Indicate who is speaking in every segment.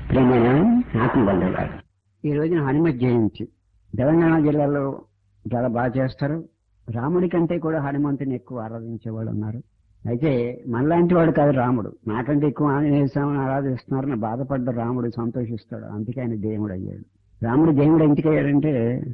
Speaker 1: ప్రియమైన ఆత్మబంధువులారు ఈ రోజున హనుమత్ జయంతి తెలంగాణ జిల్లాలో చాలా బాగా చేస్తారు రాముడి కంటే కూడా హనుమంతుని ఎక్కువ ఆరాధించే వాళ్ళు ఉన్నారు అయితే మనలాంటి వాడు కాదు రాముడు నాకంటే ఎక్కువ ఆంజనేయ స్వామిని ఆరాధిస్తున్నారని బాధపడ్డ రాముడు సంతోషిస్తాడు అందుకే ఆయన దేవుడు అయ్యాడు రాముడు దేవుడు ఎందుకయ్యాడంటే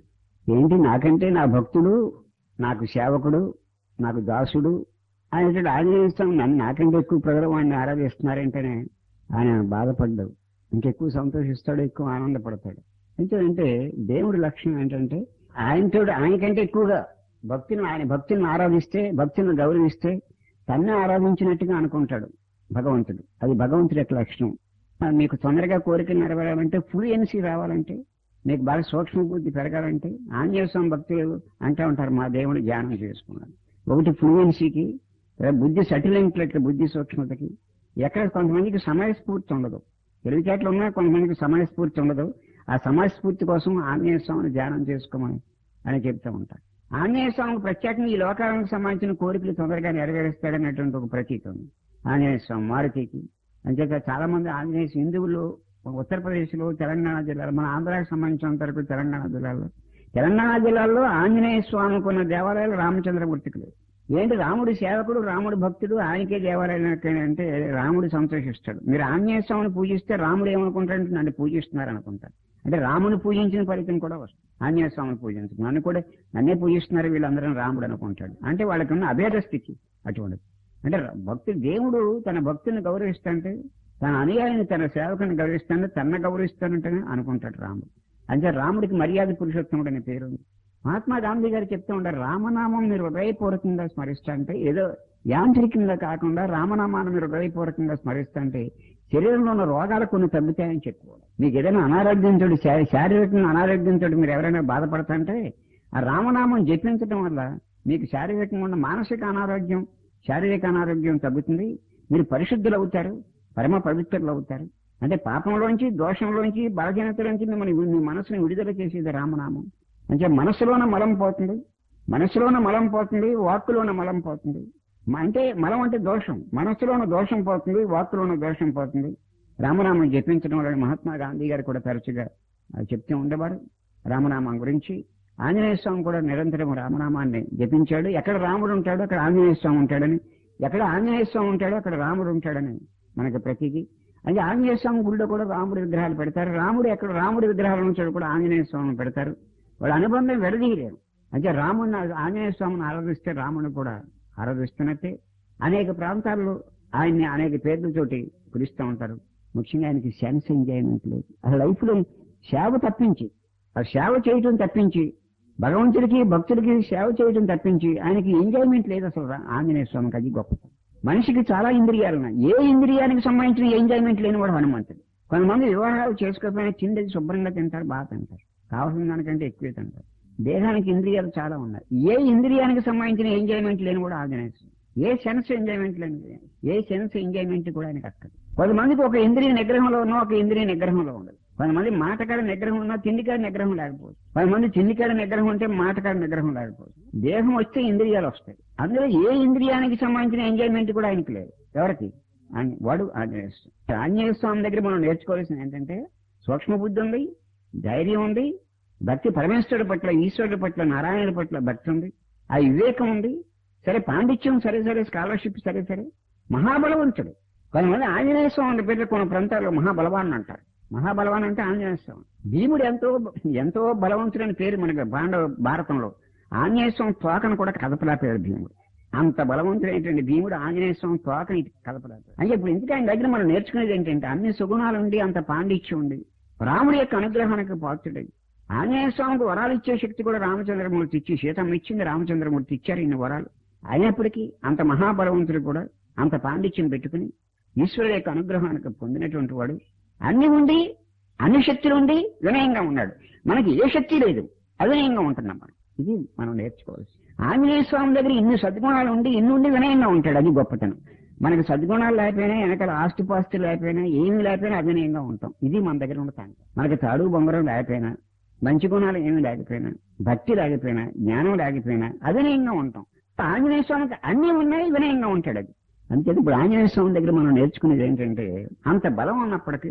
Speaker 1: ఏంటి నాకంటే నా భక్తుడు నాకు సేవకుడు నాకు దాసుడు అనేటువంటి ఆంజనేయ స్వామి నన్ను నాకంటే ఎక్కువ ప్రజలు వాడిని ఆరాధిస్తున్నారంటేనే ఆయన బాధపడ్డాడు ఇంకెక్కువ సంతోషిస్తాడు ఎక్కువ ఆనందపడతాడు ఎందుకంటే దేవుడి లక్ష్యం ఏంటంటే ఆయనతో ఆయనకంటే ఎక్కువగా భక్తిని ఆయన భక్తిని ఆరాధిస్తే భక్తిని గౌరవిస్తే తన్నే ఆరాధించినట్టుగా అనుకుంటాడు భగవంతుడు అది భగవంతుడి యొక్క లక్షణం ఆ, మీకు తొందరగా కోరిక నెరవేరాలంటే ఫ్లూయెన్సీ రావాలంటే మీకు బాగా సూక్ష్మ బుద్ధి పెరగాలంటే ఆంజనేయ స్వామి భక్తులు అంటూ ఉంటారు మా దేవుడు ధ్యానం చేసుకున్నాడు ఒకటి ఫ్లూయెన్సీకి బుద్ధి సటిలెంట్లకి బుద్ధి సూక్ష్మతకి ఎక్కడ కొంతమందికి సమయస్ఫూర్తి ఉండదు తెలివితేటలు ఉన్నా కొంతమందికి సమయస్ఫూర్తి ఉండదు ఆ సమయస్ఫూర్తి కోసం ఆంజనేయ స్వామిని ధ్యానం చేసుకోమని అని చెప్తూ ఉంటారు ఆంజనేయ స్వామికి ప్రత్యేకంగా ఈ లోకాలకు సంబంధించిన కోరికలు తొందరగా నెరవేరుస్తాడనేటువంటి ఒక ప్రతీక ఉంది ఆంజనేయ స్వామి మారుతికి అంచేత చాలా మంది ఆంజనేయ హిందువులు ఉత్తరప్రదేశ్ లో తెలంగాణ జిల్లాలో మన ఆంధ్రాకి సంబంధించినంత వరకు తెలంగాణ జిల్లాలో తెలంగాణ జిల్లాలో ఆంజనేయ స్వామికి ఉన్న దేవాలయాలు రామచంద్రమూర్తికి లేవు ఏంటి రాముడు సేవకుడు రాముడు భక్తుడు ఆయనకే దేవాలయం అంటే రాముడు సంతోషిస్తాడు మీరు ఆంజనేయ స్వామిని పూజిస్తే రాముడు ఏమనుకుంటాడంటే నన్ను పూజిస్తున్నారు అనుకుంటారు అంటే రాముని పూజించిన ఫలితం కూడా వస్తుంది ఆంజనేయ స్వామిని పూజించు నన్ను కూడా నన్నే పూజిస్తున్నారు వీళ్ళందరం రాముడు అనుకుంటాడు అంటే వాళ్ళకి ఉన్న అభేద స్థితి అటువంటిది అంటే భక్తి దేవుడు తన భక్తుని గౌరవిస్తాంటే తన అనుయాయిని తన సేవకుని గౌరవిస్తాను తన గౌరవిస్తానంటే అనుకుంటాడు రాముడు అంటే రాముడికి మర్యాద పురుషోత్తముడు అనే పేరు ఉంది మహాత్మా గాంధీ గారు చెప్తూ ఉంటారు రామనామం మీరు హృదయపూర్వకంగా స్మరిస్తాంటే ఏదో యాంత్రికంగా కాకుండా రామనామాన్ని మీరు హృదయపూర్వకంగా స్మరిస్తాంటే శరీరంలో ఉన్న రోగాలు కొన్ని తగ్గుతాయని చెప్పుకోవాలి మీకు ఏదైనా అనారోగ్యంతో శారీరకంగా అనారోగ్యంతో మీరు ఎవరైనా బాధపడతాంటే ఆ రామనామం జపించడం వల్ల మీకు శారీరకంగా ఉన్న మానసిక అనారోగ్యం శారీరక అనారోగ్యం తగ్గుతుంది మీరు పరిశుద్ధులు అవుతారు పరమ పవిత్రులు అవుతారు అంటే పాపంలోంచి దోషంలోంచి బలహీనతలోంచి మిమ్మల్ని మీ మనసుని విడుదల చేసేది రామనామం అంటే మనసులోన మలం పోతుంది మనసులోన మలం పోతుంది వాక్కులోన మలం పోతుంది మ- అంటే మలం అంటే దోషం మనస్సులోన దోషం పోతుంది వాక్కులోన దోషం పోతుంది రామనామం జపించడం వల్ల మహాత్మా గాంధీ గారు కూడా తరచుగా ఆ, చెప్తూ ఉండేవారు రామనామం గురించి ఆంజనేయ స్వామి కూడా నిరంతరం రామనామాన్ని జపించాడు ఎక్కడ రాముడు ఉంటాడో అక్కడ ఆంజనేయ స్వామి ఉంటాడని ఎక్కడ ఆంజనేయ స్వామి ఉంటాడో అక్కడ రాముడు ఉంటాడని మనకి ప్రతిదీ అంటే ఆంజనేయ స్వామి గుడిలో కూడా రాముడి విగ్రహాలు పెడతారు రాముడు ఎక్కడ రాముడి విగ్రహాలు ఉంచాడు కూడా ఆంజనేయ స్వామిని పెడతారు వాళ్ళ అనుబంధం విడదీయలేరు అంటే రాముడిని ఆంజనేయ స్వామిని ఆరాధిస్తే రాముడిని కూడా ఆరాధిస్తున్నట్టే అనేక ప్రాంతాల్లో ఆయన్ని అనేక పేర్లతోటి పిలుస్తూ ఉంటారు ముఖ్యంగా ఆయనకి సెన్స్ ఎంజాయ్మెంట్ లేదు అసలు లైఫ్ లో సేవ తప్పించి ఆ సేవ చేయటం తప్పించి భగవంతుడికి భక్తుడికి సేవ చేయటం తప్పించి ఆయనకి ఎంజాయ్మెంట్ లేదు అసలు రా- ఆంజనేయ స్వామికి అది గొప్పతనం మనిషికి చాలా ఇంద్రియాలు ఉన్నాయి ఏ ఇంద్రియానికి సంబంధించిన ఎంజాయ్మెంట్ లేనివాడు హనుమంతుడు కొంతమంది వివాహాలు చేసుకోకపోయినా తిండేది శుభ్రంగా తింటారు బాగా తింటారు కావాల్సిన దానికంటే ఎక్కువే తింటారు దేహానికి ఇంద్రియాలు చాలా ఉన్నాయి ఏ ఇంద్రియానికి సంబంధించిన ఎంజాయ్మెంట్ లేని కూడా Anjaneya Swami a sense enjoyment లేని ఏ సెన్స్ ఎంజాయ్మెంట్ కూడా ఆయనకు అక్కదు కొంతమందికి ఒక ఇంద్రియ నిగ్రహంలో ఉన్న ఒక ఇంద్రియ నిగ్రహంలో ఉండదు కొంతమంది మాటకాడ నిగ్రహం ఉన్నా తిండికాడ నిగ్రహం లేకపోవచ్చు కొంతమంది తిండికాడ నిగ్రహం ఉంటే మాటకాడ నిగ్రహం లేకపోవచ్చు దేహం వస్తే ఇంద్రియాలు వస్తాయి అందులో ఏ ఇంద్రియానికి సంబంధించిన ఎంజాయ్మెంట్ కూడా ఆయనకి లేదు ఎవరికి ఆంజ- వాడు ఆంజనేయ స్వామి ఆంజనేయ స్వామి దగ్గర మనం నేర్చుకోవాల్సింది ఏంటంటే సూక్ష్మ బుద్ధి ఉంది ధైర్యం ఉంది భక్తి పరమేశ్వరుడి పట్ల ఈశ్వరుడి పట్ల నారాయణుడి పట్ల భక్తి ఉంది ఆ వివేకం ఉంది సరే పాండిత్యం సరే సరే స్కాలర్షిప్ సరే సరే మహాబలవంతుడు కొంతమంది ఆంజనేయ స్వామి అనే పేర్లు కొన్ని ప్రాంతాల్లో మహాబలవాన్ అంటారు మహాబలవాన్ అంటే ఆంజనేయ స్వామి భీముడు ఎంతో ఎంతో బలవంతుడని పేరు మనకి పాండవ భారతంలో ఆంజనేయ స్వామి తోకను కూడా కదపలేపాడు భీముడు అంత బలవంతుడైనటువంటి భీముడు ఆంజనేయ స్వామి తోకని కదపలేపాడు అంటే ఇప్పుడు ఎందుకు ఆయన దగ్గర మనం నేర్చుకునేది ఏంటంటే అన్ని సుగుణాలు ఉండి అంత పాండిత్యం ఉంది రాముడి యొక్క అనుగ్రహానికి పాత్రుడై ఆంజనేయ స్వామికి వరాలు ఇచ్చే శక్తి కూడా రామచంద్రమూర్తి ఇచ్చి సీతమ్మ ఇచ్చింది రామచంద్రమూర్తి ఇచ్చారు ఇన్ని వరాలు అయినప్పటికీ అంత మహాబలవంతుడు కూడా అంత పాండిత్యం పెట్టుకుని ఈశ్వరుడు యొక్క అనుగ్రహానికి పొందినటువంటి వాడు అన్ని ఉండి అన్ని శక్తులు ఉండి వినయంగా ఉన్నాడు మనకి ఏ శక్తి లేదు అవినయంగా ఉంటున్నాం మనం ఇది మనం నేర్చుకోవాల్సి ఆంజనేయ స్వామి దగ్గర ఇన్ని సద్గుణాలు ఉండి ఇన్ని ఉండి వినయంగా ఉంటాడు అది గొప్పతనం మనకి సద్గుణాలు లేకపోయినా వెనకాల ఆస్తిపాస్తులు లేకపోయినా ఏమీ లేకపోయినా అవినయంగా ఉంటాం ఇది మన దగ్గర ఉన్న తాను మనకి తాడు బొంగరం లేకపోయినా మంచి గుణాలు ఏమీ లేకపోయినా భక్తి లేకపోయినా జ్ఞానం లేకపోయినా అవినయంగా ఉంటాం ఆంజనేయ స్వామికి అన్ని ఉన్నాయి వినయంగా ఉంటాడు అది అందుకని ఇప్పుడు ఆంజనేయ స్వామి దగ్గర మనం నేర్చుకునేది ఏంటంటే అంత బలం ఉన్నప్పటికీ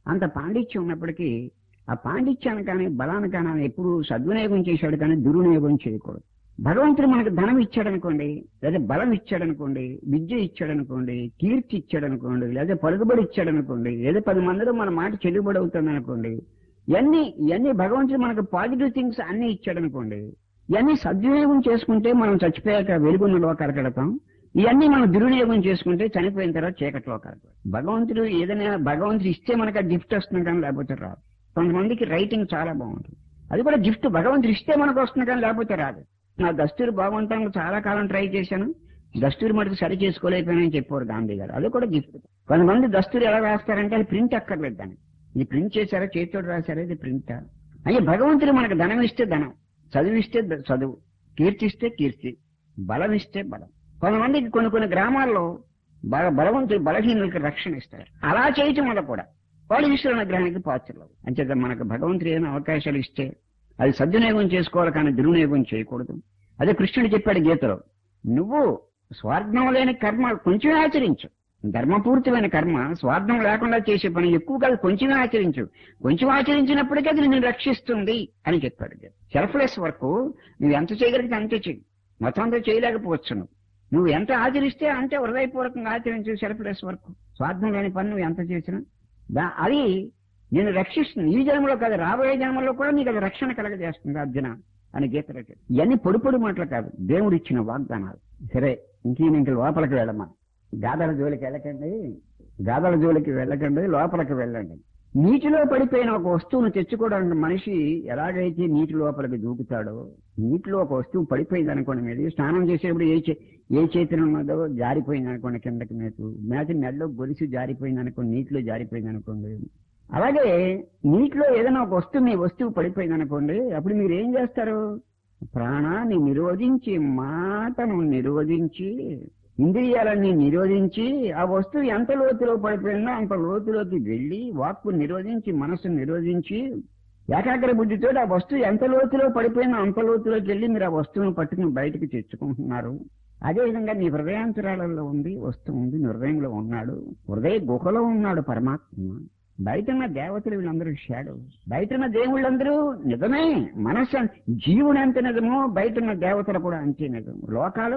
Speaker 1: అంత పాండిత్యం ఉన్నప్పటికీ ఆ పాండిత్యాన్ని కానీ బలాన్ని కానీ ఆయన ఎప్పుడు సద్వినియోగం చేశాడు కానీ దుర్వినియోగం చేయకూడదు భగవంతుడు మనకు ధనం ఇచ్చాడనుకోండి లేదా బలం ఇచ్చాడనుకోండి విద్య ఇచ్చాడనుకోండి కీర్తి ఇచ్చాడనుకోండి లేదా పలుకుబడి ఇచ్చాడనుకోండి లేదా పది మందిలో మన మాట చెల్లుబడి అవుతుంది అనుకోండి ఇవన్నీ ఇవన్నీ భగవంతుడు మనకు పాజిటివ్ థింగ్స్ అన్ని ఇచ్చాడనుకోండి ఇవన్నీ సద్వినియోగం చేసుకుంటే మనం చచ్చిపోయాక వెలుగున్న లోకాలకు వెళతాం ఇవన్నీ మనం దుర్వినియోగం చేసుకుంటే చనిపోయిన తర్వాత చీకటి లోకాలకు భగవంతుడు ఏదైనా భగవంతుడు ఇస్తే మనకు ఆ గిఫ్ట్ వస్తుంది కానీ లేకపోతే రాదు కొంతమందికి రైటింగ్ చాలా బాగుంటుంది అది కూడా గిఫ్ట్ భగవంతుడు ఇస్తే మనకు వస్తుంది కానీ లేకపోతే రాదు నా దస్తూరి బాగుంటాను చాలా కాలం ట్రై చేశాను దస్తూరి మటుకు సరి చేసుకోలేకపోయానని చెప్పారు గాంధీ గారు అది కూడా గిఫ్ట్ కొంతమంది దస్తూరి ఎలా రాస్తారంటే అది ప్రింట్ అక్కర్లేదు దాన్ని ఇది ప్రింట్ చేశారా చేతితోటి రాశారా ఇది ప్రింట్ అయ్యే భగవంతుడు మనకు ధనం ఇస్తే ధనం చదివిస్తే ద- చదువు కీర్తిస్తే కీర్తి బలం ఇస్తే బలం కొంతమందికి కొన్ని కొన్ని గ్రామాల్లో బాగా బలవంతుడు బలహీనులకు రక్షణ ఇస్తారు అలా చేయటం వల్ల కూడా వాళ్ళు ఈశ్వర అనుగ్రహానికి పాత్రలు అంచేత మనకు భగవంతుడు ఏమైనా అవకాశాలు ఇస్తే అది సద్వినియోగం చేసుకోవాలి కానీ దుర్వినియోగం చేయకూడదు అదే కృష్ణుడు చెప్పాడు గీతలో నువ్వు స్వార్థం లేని కర్మ కొంచెం ఆచరించు ధర్మపూరితమైన కర్మ స్వార్థం లేకుండా చేసే పని ఎక్కువ కాదు కొంచెమే ఆచరించు కొంచెం ఆచరించినప్పటికీ అది నిన్ను రక్షిస్తుంది అని చెప్పాడు సెల్ఫ్లెస్ వర్క్ నువ్వు ఎంత చేయగలిగితే అంతే చెయ్యి మొత్తం అంతా చేయలేకపోవచ్చు నువ్వు నువ్వు ఎంత ఆచరిస్తే అంతే హృదయపూర్వకంగా ఆచరించు సెల్ఫ్లెస్ వర్క్ స్వార్థం లేని పని నువ్వు ఎంత చేసినా దా- అది నేను రక్షిస్తుంది ఈ జన్మలో కాదు రాబోయే జన్మలో కూడా నీకు అది రక్షణ కలగజేస్తుంది అర్జున అని గీత రాశాడు. ఇవన్నీ పొడి పొడి మాటలు కాదు దేవుడు ఇచ్చిన వాగ్దానాలు సరే ఇంకీ ఇంక లోపలికి వెళ్ళమ్మా గాదల జోలికి వెళ్ళకండి గాదల జోలికి వెళ్ళకండి లోపలికి వెళ్ళండి నీటిలో పడిపోయిన ఒక వస్తువును తెచ్చుకోవడానికి మనిషి ఎలాగైతే నీటి లోపలికి దూకుతాడో నీటిలో ఒక వస్తువు పడిపోయింది అనుకోండి మీరు స్నానం చేసేప్పుడు ఏ చే- ఏ చేతిని ఉన్నదో జారిపోయింది అనుకోండి కిందకి మీకు మేత మెడలో గొలుసు జారిపోయింది అనుకోండి నీటిలో జారిపోయింది అనుకోండి అలాగే నీటిలో ఏదైనా ఒక వస్తువు మీ వస్తువు పడిపోయింది అనుకోండి అప్పుడు మీరు ఏం చేస్తారు ప్రాణాన్ని నిరోధించి మాటను నిరోధించి ఇంద్రియాలన్నీ నిరోధించి ఆ వస్తువు ఎంత లోతులో పడిపోయిందో అంత లోతులోకి వెళ్ళి వాక్కు నిరోధించి మనస్సును నిరోధించి ఏకాగ్ర బుద్ధితో ఆ వస్తువు ఎంత లోతులో పడిపోయిందో అంత లోతులోకి వెళ్ళి మీరు ఆ వస్తువును పట్టుకుని బయటకు తెచ్చుకుంటున్నారు అదేవిధంగా మీ హృదయాంతరాలలో ఉంది వస్తువు ఉంది నీ హృదయంలో ఉన్నాడు హృదయ గుహలో ఉన్నాడు పరమాత్మ బయట ఉన్న దేవతలు వీళ్ళందరూ షాడో బయట ఉన్న దేవుళ్ళందరూ నిజమే మనస్సు జీవుడు ఎంత నిజమో బయట ఉన్న దేవతలు కూడా అంతే నిజం లోకాలు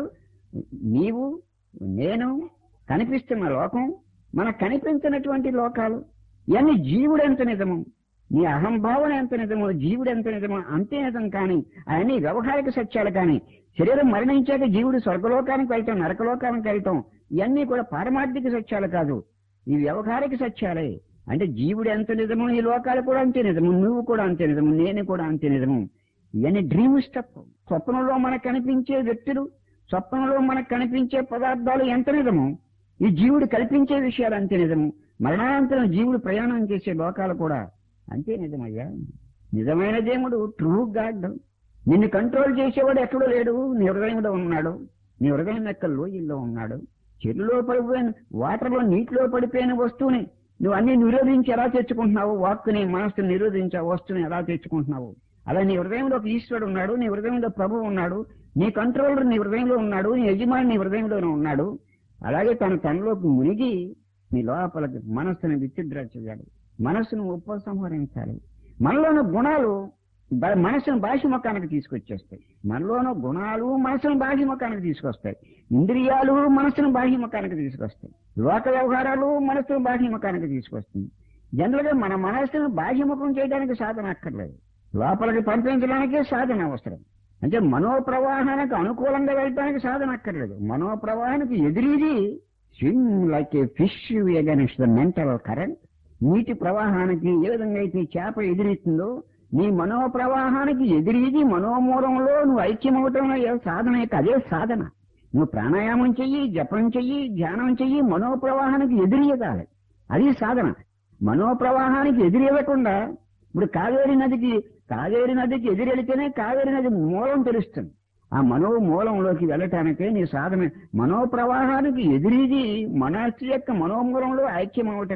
Speaker 1: నీవు నేను కనిపిస్తున్న లోకం మనకు కనిపించినటువంటి లోకాలు ఇవన్నీ జీవుడు ఎంత నిజము నీ అహంభావన ఎంత నిజమో జీవుడు ఎంత నిజమో అంతే నిజం కానీ అవన్నీ వ్యవహారిక సత్యాలు కానీ శరీరం మరణించాక జీవుడు స్వర్గలోకానికి వెళ్తాం నరకలోకానికి వెళ్తాం ఇవన్నీ కూడా పారమార్థిక సత్యాలు కాదు ఈ వ్యవహారిక సత్యాలే అంటే జీవుడు ఎంత నిజమో ఈ లోకాలు కూడా అంతే నిజము నువ్వు కూడా అంతే నిజము నేను కూడా అంతే నిజము ఇవన్నీ డ్రీమ్ స్టఫ్ స్వప్నంలో మనకు కనిపించే వ్యక్తులు స్వప్నంలో మనకు కనిపించే పదార్థాలు ఎంత నిజము ఈ జీవుడు కల్పించే విషయాలు అంతే నిజము మరణానంతరం జీవుడు ప్రయాణం చేసే లోకాలు కూడా అంతే నిజమయ్యా నిజమైన దేవుడు ట్రూ గాడ్ నిన్ను కంట్రోల్ చేసేవాడు ఎక్కడో లేడు నీ హృదయంలో ఉన్నాడు నీ హృదయం యొక్క లోయల్లో ఉన్నాడు చెరువులో పడిపోయిన వాటర్లో నీటిలో పడిపోయిన వస్తువుని నువ్వు అన్ని నిరోధించి ఎలా తెచ్చుకుంటున్నావు వాక్కుని మనస్సుని నిరోధించి ఆ వస్తువుని ఎలా తెచ్చుకుంటున్నావు అలా నీ హృదయంలో ఒక ఈశ్వరుడు ఉన్నాడు నీ హృదయంలో ప్రభు ఉన్నాడు నీ కంట్రోలర్ నీ హృదయంలో ఉన్నాడు నీ యజమాని నీ హృదయంలోనే ఉన్నాడు అలాగే తన తనలోకి మునిగి నీ లోపలికి మనస్సుని విత్డ్రా చేయాలి మనస్సును ఉపసంహరించాలి మనలోని గుణాలు బ- మనసును బాహ్యముఖానికి తీసుకొచ్చేస్తాయి మనలోని గుణాలు మనసును బాహ్యముఖానికి తీసుకొస్తాయి ఇంద్రియాలు మనసును బాహ్యముఖానికి తీసుకొస్తాయి లోక వ్యవహారాలు మనసును బాహ్యముఖానికి తీసుకొస్తుంది జనరల్ గా మన మనస్సును బాహ్యముఖం చేయడానికి సాధన అక్కర్లేదు లోపలికి పంపించడానికే సాధన అవసరం అంటే మనోప్రవాహానికి అనుకూలంగా వెళ్ళడానికి సాధన అక్కర్లేదు మనోప్రవాహానికి ఎదిరిది swim like a fish against the mental current నీటి ప్రవాహానికి ఏ విధంగా అయితే చేప ఎదిరిస్తుందో నీ మనోప్రవాహానికి ఎదిరిది మనోమూలంలో నువ్వు ఐక్యమవటం సాధన యొక్క అదే సాధన నువ్వు ప్రాణాయామం చెయ్యి జపం చెయ్యి ధ్యానం చెయ్యి మనోప్రవాహానికి ఎదిరియగాలి అది సాధన మనోప్రవాహానికి ఎదిరేయకుండా ఇప్పుడు కావేరి నదికి కావేరి నదికి ఎదురెళితేనే కావేరి నది మూలం తెలుస్తుంది ఆ మనో మూలంలోకి వెళ్ళటానికే నీ సాధన మనోప్రవాహానికి ఎదిరిది మనస్సు యొక్క మనోమూలంలో ఐక్యం అవటమే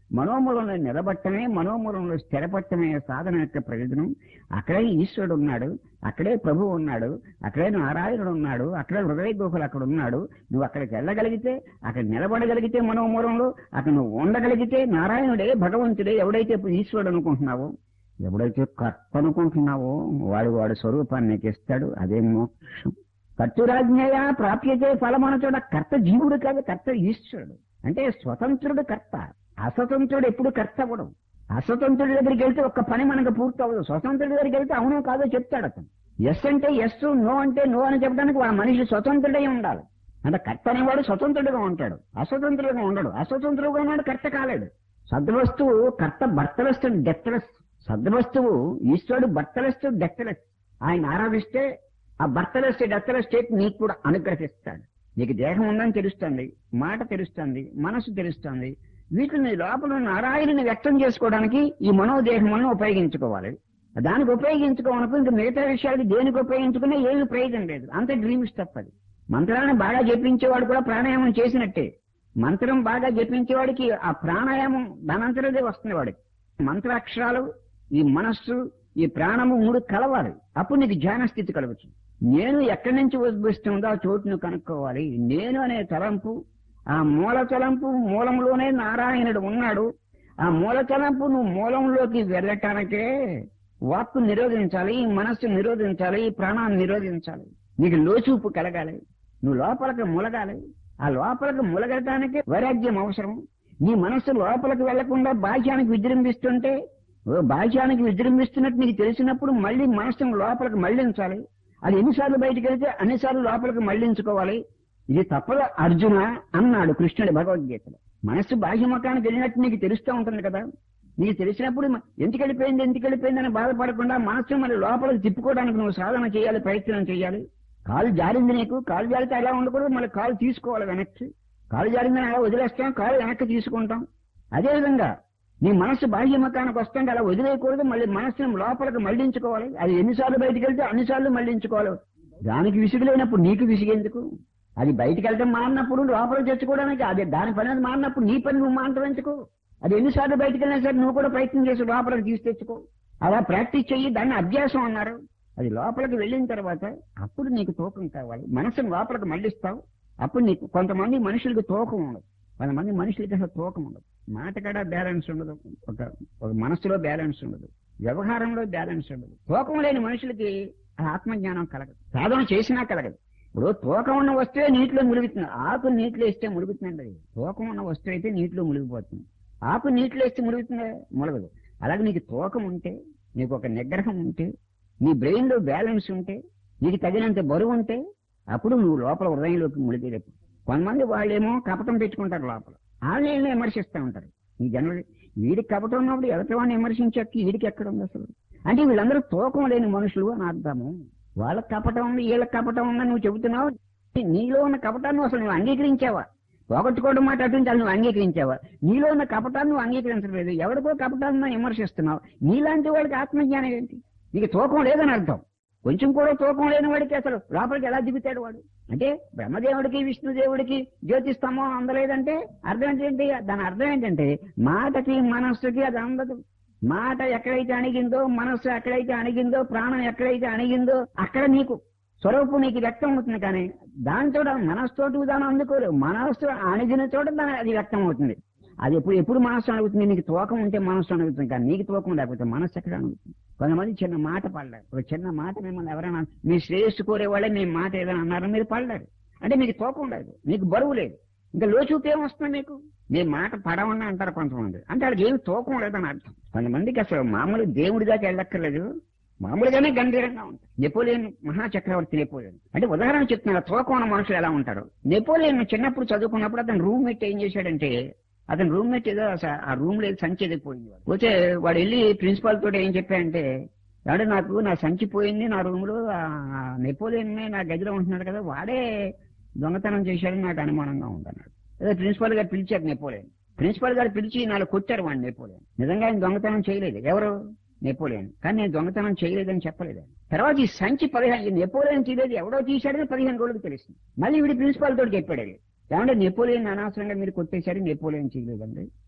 Speaker 1: మనోమూలంలో నిలబట్టమే మనోమూలంలో స్థిరపట్టమే సాధన యొక్క ప్రయోజనం అక్కడే ఈశ్వరుడు ఉన్నాడు అక్కడే ప్రభువు ఉన్నాడు అక్కడే నారాయణుడు ఉన్నాడు అక్కడే హృదయ గుహలు అక్కడ ఉన్నాడు నువ్వు అక్కడికి వెళ్ళగలిగితే అక్కడ నిలబడగలిగితే మనోమూలంలో అక్కడ నువ్వు ఉండగలిగితే నారాయణుడే భగవంతుడే ఎవడైతే ఈశ్వరుడు అనుకుంటున్నావో ఎవడైతే కర్త అనుకుంటున్నావో వాడు వాడు స్వరూపాన్ని నీకు ఇస్తాడు అదే మోక్షం కర్తురాజ్ఞయ ప్రాప్యతే ఫలమనచోడ కర్త జీవుడు కాదు కర్త ఈశ్వరుడు అంటే స్వతంత్రుడు కర్త అస్వతంత్రుడు ఎప్పుడు కర్త అవ్వడం అస్వతంత్రుడి దగ్గరికి వెళ్తే ఒక్క పని మనకు పూర్తి అవ్వదు స్వతంత్రుడి దగ్గరికి వెళ్తే అవునో కాదో చెప్తాడు అతను ఎస్ అంటే ఎస్ నో అంటే నో అని చెప్పడానికి ఆ మనిషి స్వతంత్రుడై ఉండాలి అంటే కర్త అనేవాడు స్వతంత్రుడిగా ఉంటాడు అస్వతంత్రుడిగా ఉండడు అస్వతంత్రుడుగా ఉన్నాడు కర్త కాలేడు సద్వస్తువు కర్త భర్తలెస్ డెత్తలెస్ సద్వస్తువు ఈశ్వరుడు భర్తలెస్ డెత్తలెస్ ఆయన ఆరాధిస్తే ఆ భర్తలెస్ డెత్తలెస్ స్టేట్ నీకు కూడా అనుగ్రహిస్తాడు నీకు దేహం ఉందని తెలుస్తుంది మాట తెలుస్తుంది మనసు తెలుస్తుంది వీటిని లోపల నారాయణని వ్యక్తం చేసుకోవడానికి ఈ మనోదేహములను ఉపయోగించుకోవాలి దానికి ఉపయోగించుకోవడానికి ఇంకా మిగతా విషయాలకి దేనికి ఉపయోగించుకున్నా ఏమి ప్రయోజనం లేదు అంత డ్రీమ్స్ తప్పది మంత్రాన్ని బాగా జపించేవాడు కూడా ప్రాణాయామం చేసినట్టే మంత్రం బాగా జపించేవాడికి ఆ ప్రాణాయామం దానంతరదే వస్తుంది వాడికి మంత్రాక్షరాలు ఈ మనస్సు ఈ ప్రాణము మూడు కలవాలి అప్పుడు నీకు ధ్యాన స్థితి కలగచ్చు నేను ఎక్కడి నుంచి ఉద్భవిస్తుందో ఆ చోటును కనుక్కోవాలి నేను అనే తలంపు ఆ మూల తలంపు మూలంలోనే నారాయణుడు ఉన్నాడు ఆ మూల తలంపు నువ్వు మూలంలోకి వెళ్ళటానికే వాక్కు నిరోధించాలి మనస్సు నిరోధించాలి ప్రాణాన్ని నిరోధించాలి నీకు లోచూపు కలగాలి నువ్వు లోపలికి ములగాలి ఆ లోపలికి ములగటానికి వైరాగ్యం అవసరం నీ మనస్సు లోపలికి వెళ్లకుండా బాహ్యానికి విజృంభిస్తుంటే ఓ బాహ్యానికి విజృంభిస్తున్నట్టు నీకు తెలిసినప్పుడు మళ్ళీ మనస్సును లోపలికి మళ్లించాలి అది ఎన్నిసార్లు బయటికి వెళ్తే అన్నిసార్లు లోపలికి మళ్లించుకోవాలి ఇది తప్పదు అర్జున అన్నాడు కృష్ణుడి భగవద్గీతలో మనస్సు బాహ్యముఖానికి వెళ్ళినట్టు నీకు తెలుస్తూ ఉంటుంది కదా నీకు తెలిసినప్పుడు మ- ఎందుకు వెళ్ళిపోయింది ఎందుకు వెళ్ళిపోయింది అని బాధపడకుండా మనస్సు మరి లోపలికి తిప్పుకోవడానికి నువ్వు సాధన చేయాలి ప్రయత్నం చేయాలి కాలు జారింది నీకు కాలు జారితే అలా ఉండకూడదు మళ్ళీ కాలు తీసుకోవాలి వెనక్కి కాలు జారిందని అలా వదిలేస్తాం కాలు వెనక్కి తీసుకుంటాం అదేవిధంగా నీ మనస్సు బాహ్యముఖానికి వస్తుంటే అలా వదిలేయకూడదు మళ్ళీ మనస్సును లోపలికి మళ్లించుకోవాలి అది ఎన్నిసార్లు బయటికి వెళ్తే అన్నిసార్లు మళ్లించుకోవాలి దానికి విసుగులేనప్పుడు నీకు విసిగేందుకు అది బయటికి వెళ్ళడం మారినప్పుడు లోపలికి తెచ్చుకోవడానికి అది దాని పని అది మారినప్పుడు నీ పని నువ్వు మానటం ఎందుకు అది ఎన్నిసార్లు బయటికి వెళ్ళినా సరే నువ్వు కూడా ప్రయత్నం చేసి లోపలికి తీసి తెచ్చుకో అలా ప్రాక్టీస్ చెయ్యి దాన్ని అభ్యాసం అన్నారు అది లోపలికి వెళ్ళిన తర్వాత అప్పుడు నీకు తూకం కావాలి మనసును లోపలికి మళ్ళిస్తావు అప్పుడు నీకు కొంతమంది మనుషులకు తూకం ఉండదు కొంతమంది మనుషులకి అసలు తూకం ఉండదు మాట కాడ బ్యాలెన్స్ ఉండదు ఒక ఒక మనసులో బ్యాలెన్స్ ఉండదు వ్యవహారంలో బ్యాలెన్స్ ఉండదు తూకం లేని మనుషులకి ఆ ఆత్మజ్ఞానం కలగదు సాధన చేసినా కలగదు ఇప్పుడు తూకం ఉన్న వస్తువే నీటిలో ములుగుతుంది ఆకు నీటిలో వేస్తే ములుగుతుందండి అది తూకం ఉన్న వస్తువు అయితే నీటిలో మునిగిపోతుంది ఆకు నీటిలో వేస్తే ములుగుతుందా ములగదు అలాగే నీకు తూకం ఉంటే నీకు ఒక నిగ్రహం ఉంటే నీ బ్రెయిన్ లో బ్యాలెన్స్ ఉంటే నీకు తగినంత బరువు ఉంటే అప్పుడు నువ్వు లోపల హృదయంలోకి మునిగేటప్పుడు కొంతమంది వాళ్ళేమో కపటం పెట్టుకుంటారు లోపల వాళ్ళని విమర్శిస్తూ ఉంటారు ఈ జనరల్ వీడికి కపటం ఉన్నప్పుడు ఎదటివాడిని విమర్శించక్క వీడికి ఎక్కడ ఉంది అసలు అంటే వీళ్ళందరూ తూకం లేని మనుషులు అని అర్థము వాళ్ళకి కపటం ఉంది వీళ్ళకి కపటం ఉందని నువ్వు చెబుతున్నావు నీలో ఉన్న కపటాన్ని అసలు నువ్వు అంగీకరించావా పోగొట్టుకోవడం మాట అటువంటి నువ్వు అంగీకరించావా నీలో ఉన్న కపటాన్ని నువ్వు అంగీకరించలేదు ఎవరికో కపటాన్ని నువ్వు విమర్శిస్తున్నావు నీలాంటి వాడికి ఆత్మజ్ఞానం ఏంటి నీకు తూకం లేదని అర్థం కొంచెం కూడా తూకం లేని వాడికి అసలు లోపలికి ఎలా దిగుతాడు వాడు అంటే బ్రహ్మదేవుడికి విష్ణుదేవుడికి జ్యోతిస్తంభం అందలేదంటే అర్థం ఏంటంటే దాని అర్థం ఏంటంటే మాటకి మనస్సుకి అది అందదు మాట ఎక్కడైతే అణిగిందో మనస్సు ఎక్కడైతే అణిగిందో ప్రాణం ఎక్కడైతే అణిగిందో అక్కడ నీకు స్వరూపం నీకు వ్యక్తం అవుతుంది కానీ దానితో మనస్సుతోటి దాన్ని అందుకోలేవు మనస్సు అణిగిన చోట దాని అది వ్యక్తం అవుతుంది అది ఎప్పుడు ఎప్పుడు మనస్సు అడుగుతుంది నీకు తోకం ఉంటే మనస్సు అడుగుతుంది కానీ నీకు తోకం లేకపోతే మనస్సు ఎక్కడ అడుగుతుంది కొంతమంది చిన్న మాట పడలేరు ఒక చిన్న మాట మిమ్మల్ని ఎవరైనా మీ శ్రేయస్సు కోరే వాళ్ళే మీ మాట ఏదైనా అన్నారో మీరు పడలేరు అంటే మీకు తోకం లేదు మీకు బరువు లేదు ఇంకా లోచూపు ఏమొస్తుంది మీకు మీ మాట పడవని అంటారు కొంతమంది అంటే వాళ్ళకి ఏమి తూకం లేదని అర్థం కొంతమందికి అసలు మామూలు దేవుడి దాకా వెళ్ళక్కర్లేదు మామూలుగానే గంభీరంగా ఉంటారు నెపోలియన్ మహాచక్రవర్తి నెపోలియన్ అంటే ఉదాహరణ చెప్తున్నారు తూకం ఉన్న మనుషులు ఎలా ఉంటారు నెపోలియన్ చిన్నప్పుడు చదువుకున్నప్పుడు అతను రూమ్మేట్ ఏం చేశాడంటే అతని రూమ్మేట్ ఏదో అస- ఆ రూమ్ లో సంచి ఎదిగిపోయింది వాడు. పోతే వాడు వెళ్ళి ప్రిన్సిపాల్ తోటి ఏం చెప్పాడంటే వాడు నాకు నా సంచి పోయింది నా రూమ్ లో ఆ నెపోలియన్ నా గదిలో ఉంటున్నాడు కదా వాడే దొంగతనం చేశాడని నాకు అనుమానంగా ఉందన్నాడు అదే ప్రిన్సిపాల్ గారు పిలిచారు నెపోలియన్ ప్రిన్సిపాల్ గారు పిలిచి నాలుగు కొట్టారు వాడిని నెపోలియన్ నిజంగా ఆయన దొంగతనం చేయలేదు ఎవరు నెపోలియన్ కానీ నేను దొంగతనం చేయలేదని చెప్పలేదు ఆయన. తర్వాత ఈ సంచి పదిహేను ఈ నెపోలియన్ చేయలేదు ఎవడో తీశాడని పదిహేను రోజులకు తెలిసింది మళ్ళీ వీడి ప్రిన్సిపాల్ తోటి చెప్పాడు అది. ఏమంటే నెపోలియన్ అనవసరంగా మీరు కొట్టేశారు నెపోలియన్ చేయలేదండి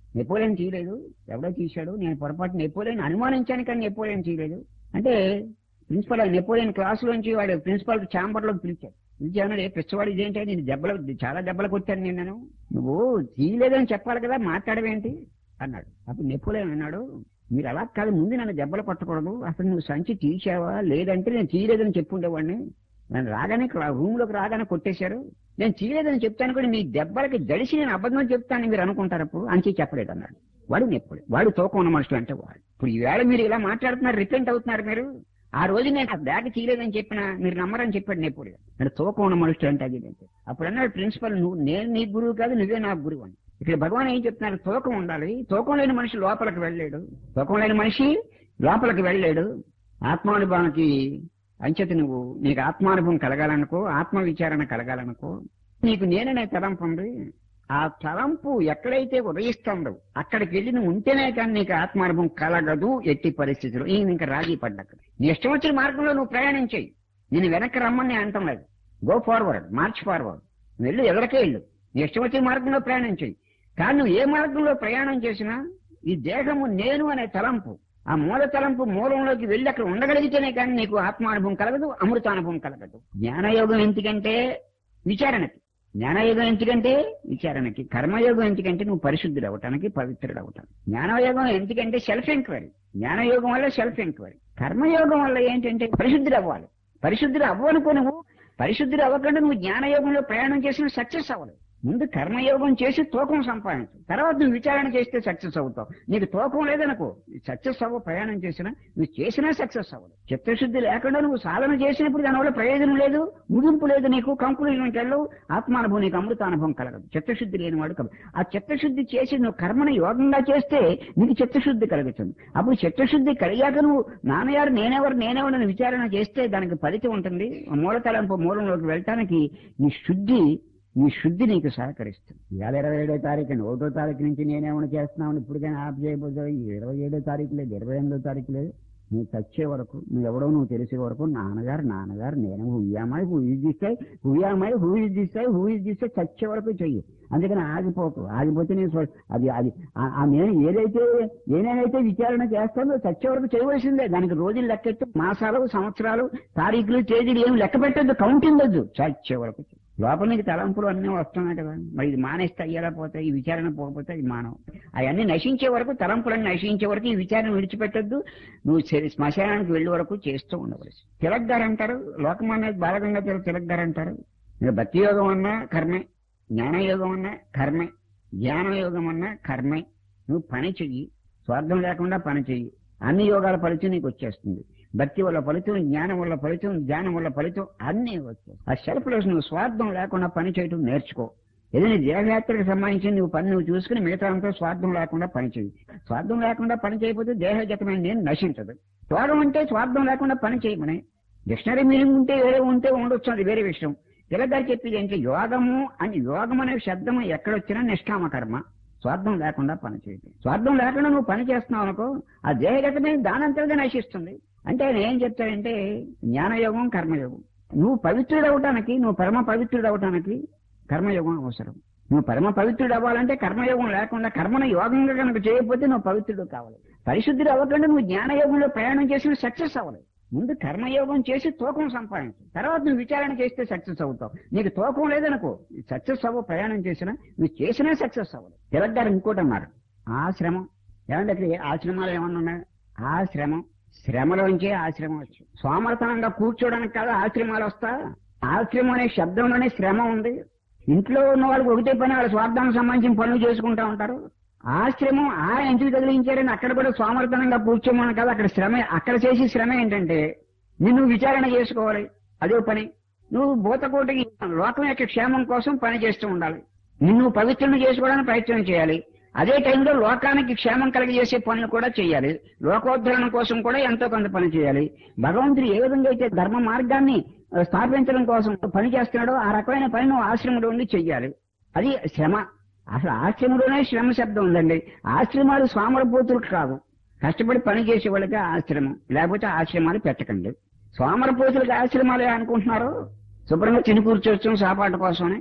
Speaker 1: నెపోలియన్ తీయలేదు ఎవడో తీశాడు నేను పొరపాటు నెపోలియన్ అనుమానించాను కానీ నెపోలియన్ తీయలేదు అంటే ప్రిన్సిపల్ నెపోలియన్ క్లాసులోంచి వాడు ప్రిన్సిపల్ ఛాంబర్ లోకి పిలిచాడు పిలిచాను ఏ పిచ్చవాడు ఇదేంటే నేను దెబ్బలు చాలా దెబ్బలు కొట్టాను నేను నేను నువ్వు తీయలేదని చెప్పాలి కదా మాట్లాడవేంటి అన్నాడు అప్పుడు నెపోలియన్ అన్నాడు మీరు అలా కాదు ముందు నన్ను దెబ్బలు పట్టకూడదు అసలు నువ్వు సంచి తీసావా లేదంటే నేను తీయలేదని చెప్పుండేవాడిని నన్ను రాగానే రూమ్ లోకి రాగానే కొట్టేశారు నేను తీయలేదని చెప్తాను కూడా మీ దెబ్బలకి దడిసి నేను అబద్ధం చెప్తాను మీరు అనుకుంటారు అప్పుడు అంచే చెప్పలేదు అన్నాడు వాడు నెప్పుడు వాడు తోకం ఉన్న మనుషులు అంటే వాడు ఇప్పుడు ఈవేళ మీరు ఇలా మాట్లాడుతున్నారు రిపెంట్ అవుతున్నారు మీరు ఆ రోజు నేను ఆ బ్యాగ్ తీయలేదని చెప్పిన మీరు నమ్మరని చెప్పాడు నెప్పుడు నేను తోకం ఉన్న మనుషులు అంటే అది అంటే అప్పుడు అన్నాడు ప్రిన్సిపల్ నువ్వు నేను నీ గురువు కాదు నువ్వే నా గురువు అని ఇక్కడ భగవాన్ ఏం చెప్తున్నారు తూకం ఉండాలి తూకం లేని మనిషి లోపలికి వెళ్ళాడు తూకం లేని మనిషి లోపలికి వెళ్ళాడు ఆత్మానుభవానికి అంచెత నువ్వు నీకు ఆత్మానుభవం కలగాలనుకో ఆత్మ విచారణ కలగాలనుకో నీకు నేననే తలంపు ఉంది ఆ తలంపు ఎక్కడైతే ఉదయిస్తుందో అక్కడికి వెళ్ళి నువ్వు ఉంటేనే కానీ నీకు ఆత్మానుభవం కలగదు ఎట్టి పరిస్థితులు ఈయన ఇంకా రాజీ పడ్డక్క నీ ఇష్టం వచ్చిన మార్గంలో నువ్వు ప్రయాణం చేయి నేను వెనక్కి రమ్మని నేను అంటం లేదు గో ఫార్వర్డ్ మార్చ్ ఫార్వర్డ్ వెళ్ళు ఎదరకే వెళ్ళు నీ ఇష్టం వచ్చిన మార్గంలో ప్రయాణం చేయి కానీ నువ్వు ఏ మార్గంలో ప్రయాణం చేసినా ఈ దేహము నేను అనే తలంపు ఆ మూల తలంపు మూలంలోకి వెళ్ళి అక్కడ ఉండగలిగితేనే కానీ నీకు ఆత్మానుభవం కలగదు అమృతానుభవం కలగదు జ్ఞానయోగం ఎందుకంటే విచారణకి జ్ఞానయోగం ఎందుకంటే విచారణకి కర్మయోగం ఎందుకంటే నువ్వు పరిశుద్ధుడు అవటానికి పవిత్రుడు అవటానికి జ్ఞానయోగం ఎందుకంటే సెల్ఫ్ ఎంక్వైరీ జ్ఞానయోగం వల్ల సెల్ఫ్ ఎంక్వైరీ కర్మయోగం వల్ల ఏంటంటే పరిశుద్ధుడు అవ్వాలి పరిశుద్ధుడు అవ్వనుకో నువ్వు పరిశుద్ధుడు అవ్వకుండా నువ్వు జ్ఞానయోగంలో ప్రయాణం చేసిన సక్సెస్ అవ్వలేదు ముందు కర్మయోగం చేసి తూకం సంపాదించు తర్వాత నువ్వు విచారణ చేస్తే సక్సెస్ అవుతావు నీకు తూకం లేదనుకో సక్సెస్ అవ్వ ప్రయాణం చేసినా నువ్వు చేసినా సక్సెస్ అవ్వదు చిత్తశుద్ధి లేకుండా నువ్వు సాధన చేసినప్పుడు దానివల్ల ప్రయోజనం లేదు ముగింపు లేదు నీకు కంక్లూజన్కి వెళ్ళవు ఆత్మానుభవం నీకు అమృతానుభవం కలగదు చిత్తశుద్ధి లేనివాడు కలదు ఆ చిత్తశుద్ధి చేసి నువ్వు కర్మను యోగంగా చేస్తే నీకు చిత్తశుద్ధి కలుగుతుంది అప్పుడు చిత్తశుద్ధి కలిగాక నువ్వు నాన్నగారు నేనెవరు నేనెవరని విచారణ చేస్తే దానికి ఫలితం ఉంటుంది మూలతలంపు మూలంలోకి వెళ్ళటానికి నీ శుద్ధి ఈ శుద్ధి నీకు సహకరిస్తుంది ఇవాళ ఇరవై ఏడో తారీఖు అండి ఒకటో తారీఖు నుంచి నేనేమైనా చేస్తున్నావు ఇప్పటికైనా ఆఫ్ చేయబోతే ఇరవై ఏడో తారీఖు లేదు ఇరవై ఎనిమిదో తారీఖు లేదు నువ్వు చచ్చే వరకు నువ్వు ఎవడో నువ్వు తెలిసే వరకు నాన్నగారు నాన్నగారు నేను హుయ్యామై హూ ఇస్తాయి హుయ్యామై హూ ఇస్తాయి హూ ఇస్తే చచ్చే వరకు చెయ్యి అందుకని ఆగిపోకు ఆగిపోతే నేను స్వ- అది అది ఆ- ఆ నేను ఏదైతే ఏనేనైతే విచారణ చేస్తానో చచ్చే వరకు చేయవలసిందే దానికి రోజులు లెక్కెట్టు మాసాలు సంవత్సరాలు తారీఖులు తేదీలు ఏమి లెక్క పెట్టద్దు కౌంటింగ్ వద్దు చచ్చే వరకు చెయ్యి. లోపల నీకు తలంపులు అన్నీ వస్తున్నాయి కదా మరి ఇది మానేస్తే అయ్యేలా పోతాయి ఈ విచారణ పోకపోతే ఇది మానవు అవన్నీ నశించే వరకు తలంపులన్నీ నశించే వరకు ఈ విచారణ విడిచిపెట్టద్దు నువ్వు శరి- శ్మశానానికి వెళ్ళే వరకు చేస్తూ ఉండవలసి తిలక్ గారు అంటారు లోకమాన్య బాలగంగా తిలక్ గారు అంటారు ఇక భక్తి యోగం అన్నా కర్మే జ్ఞానయోగం అన్నా కర్మే జ్ఞానయోగం అన్నా కర్మే నువ్వు పని చెయ్యి స్వార్థం లేకుండా పని చెయ్యి అన్ని యోగాల ఫలితం నీకు వచ్చేస్తుంది భక్తి వల్ల ఫలితం జ్ఞానం వల్ల ఫలితం ధ్యానం వల్ల ఫలితం అన్ని వచ్చేస్తాయి ఆ సెల్ఫ్ లెస్ నువ్వు స్వార్థం లేకుండా పని చేయటం నేర్చుకో ఏదైనా దేహయాత్రకు సంబంధించి నువ్వు పని నువ్వు చూసుకుని మిగతా అంతా స్వార్థం లేకుండా పని చేయి స్వార్థం లేకుండా పని చేయకపోతే దేహజతమైన నేను నశించదు త్యాగం అంటే స్వార్థం లేకుండా పని చేయమని డిక్షనరీ మీనింగ్ ఉంటే వేరే ఉంటే ఉండొచ్చు అది వేరే విషయం పిల్లగారు చెప్పేది ఏంటి యోగము అని యోగం అనే శబ్దం ఎక్కడొచ్చినా నిష్కామ కర్మ స్వార్థం లేకుండా పని చేయటం స్వార్థం లేకుండా నువ్వు పని చేస్తున్నావు అనుకో ఆ దేహగతమైన దానంతగా నశిస్తుంది అంటే ఆయన ఏం చెప్తాడంటే జ్ఞానయోగం కర్మయోగం నువ్వు పవిత్రుడు అవటానికి నువ్వు పరమ పవిత్రుడు అవటానికి కర్మయోగం అవసరం నువ్వు పరమ పవిత్రుడు అవ్వాలంటే కర్మయోగం లేకుండా కర్మను యోగంగా కనుక చేయకపోతే నువ్వు పవిత్రుడు కావాలి పరిశుద్ధుడు అవ్వకుండా నువ్వు జ్ఞానయోగంలో ప్రయాణం చేసిన సక్సెస్ అవ్వలేదు ముందు కర్మయోగం చేసి తూకం సంపాదించు తర్వాత నువ్వు విచారణ చేస్తే సక్సెస్ అవుతావు నీకు తూకం లేదనుకో సక్సెస్ అవ్వ ప్రయాణం చేసినా నువ్వు చేసినా సక్సెస్ అవ్వదు తెలంగాణ ఇంకోటి అన్నారు ఆశ్రమం ఏమంటే ఇక్కడ ఆశ్రమాలు ఏమన్నా ఉన్నాయి ఆశ్రమం శ్రమలోంచే ఆశ్రమం వచ్చు సోమరతనంగా కూర్చోడానికి కాదు ఆశ్రమాలు వస్తా ఆశ్రమం అనే శబ్దంలోనే శ్రమ ఉంది ఇంట్లో ఉన్న వాళ్ళకి ఒకటే పని వాళ్ళ స్వార్థానికి సంబంధించిన పనులు చేసుకుంటా ఉంటారు ఆశ్రమం ఆ ఎందుకు తగిలించారని అక్కడ కూడా సోమరతనంగా కూర్చోమని కాదు అక్కడ శ్రమ అక్కడ చేసే శ్రమ ఏంటంటే నిన్ను విచారణ చేసుకోవాలి అదే పని నువ్వు భూతకోటికి లోకం యొక్క క్షేమం కోసం పని చేస్తూ ఉండాలి నిన్ను పవిత్రం చేసుకోవడానికి ప్రయత్నం చేయాలి అదే టైంలో లోకానికి క్షేమం కలిగజేసే పనులు కూడా చేయాలి లోకోద్ధరణ కోసం కూడా ఎంతో కొంత పని చేయాలి భగవంతుడు ఏ విధంగా అయితే ధర్మ మార్గాన్ని ఆ, స్థాపించడం కోసం పని చేస్తున్నాడో ఆ రకమైన పని నువ్వు ఆశ్రమంలో ఉండి చెయ్యాలి అది శ్రమ అసలు ఆశ్రమంలోనే శ్రమ శబ్దం ఉందండి ఆశ్రమాలు స్వామరపోతులు కాదు కష్టపడి పని చేసే వాళ్ళకి ఆశ్రమం లేకపోతే ఆశ్రమాలు పెట్టకండి సోమరపోతులకి ఆశ్రమాలే అనుకుంటున్నారు శుభ్రంగా తిని కూర్చోవచ్చు సాపాటు కోసమని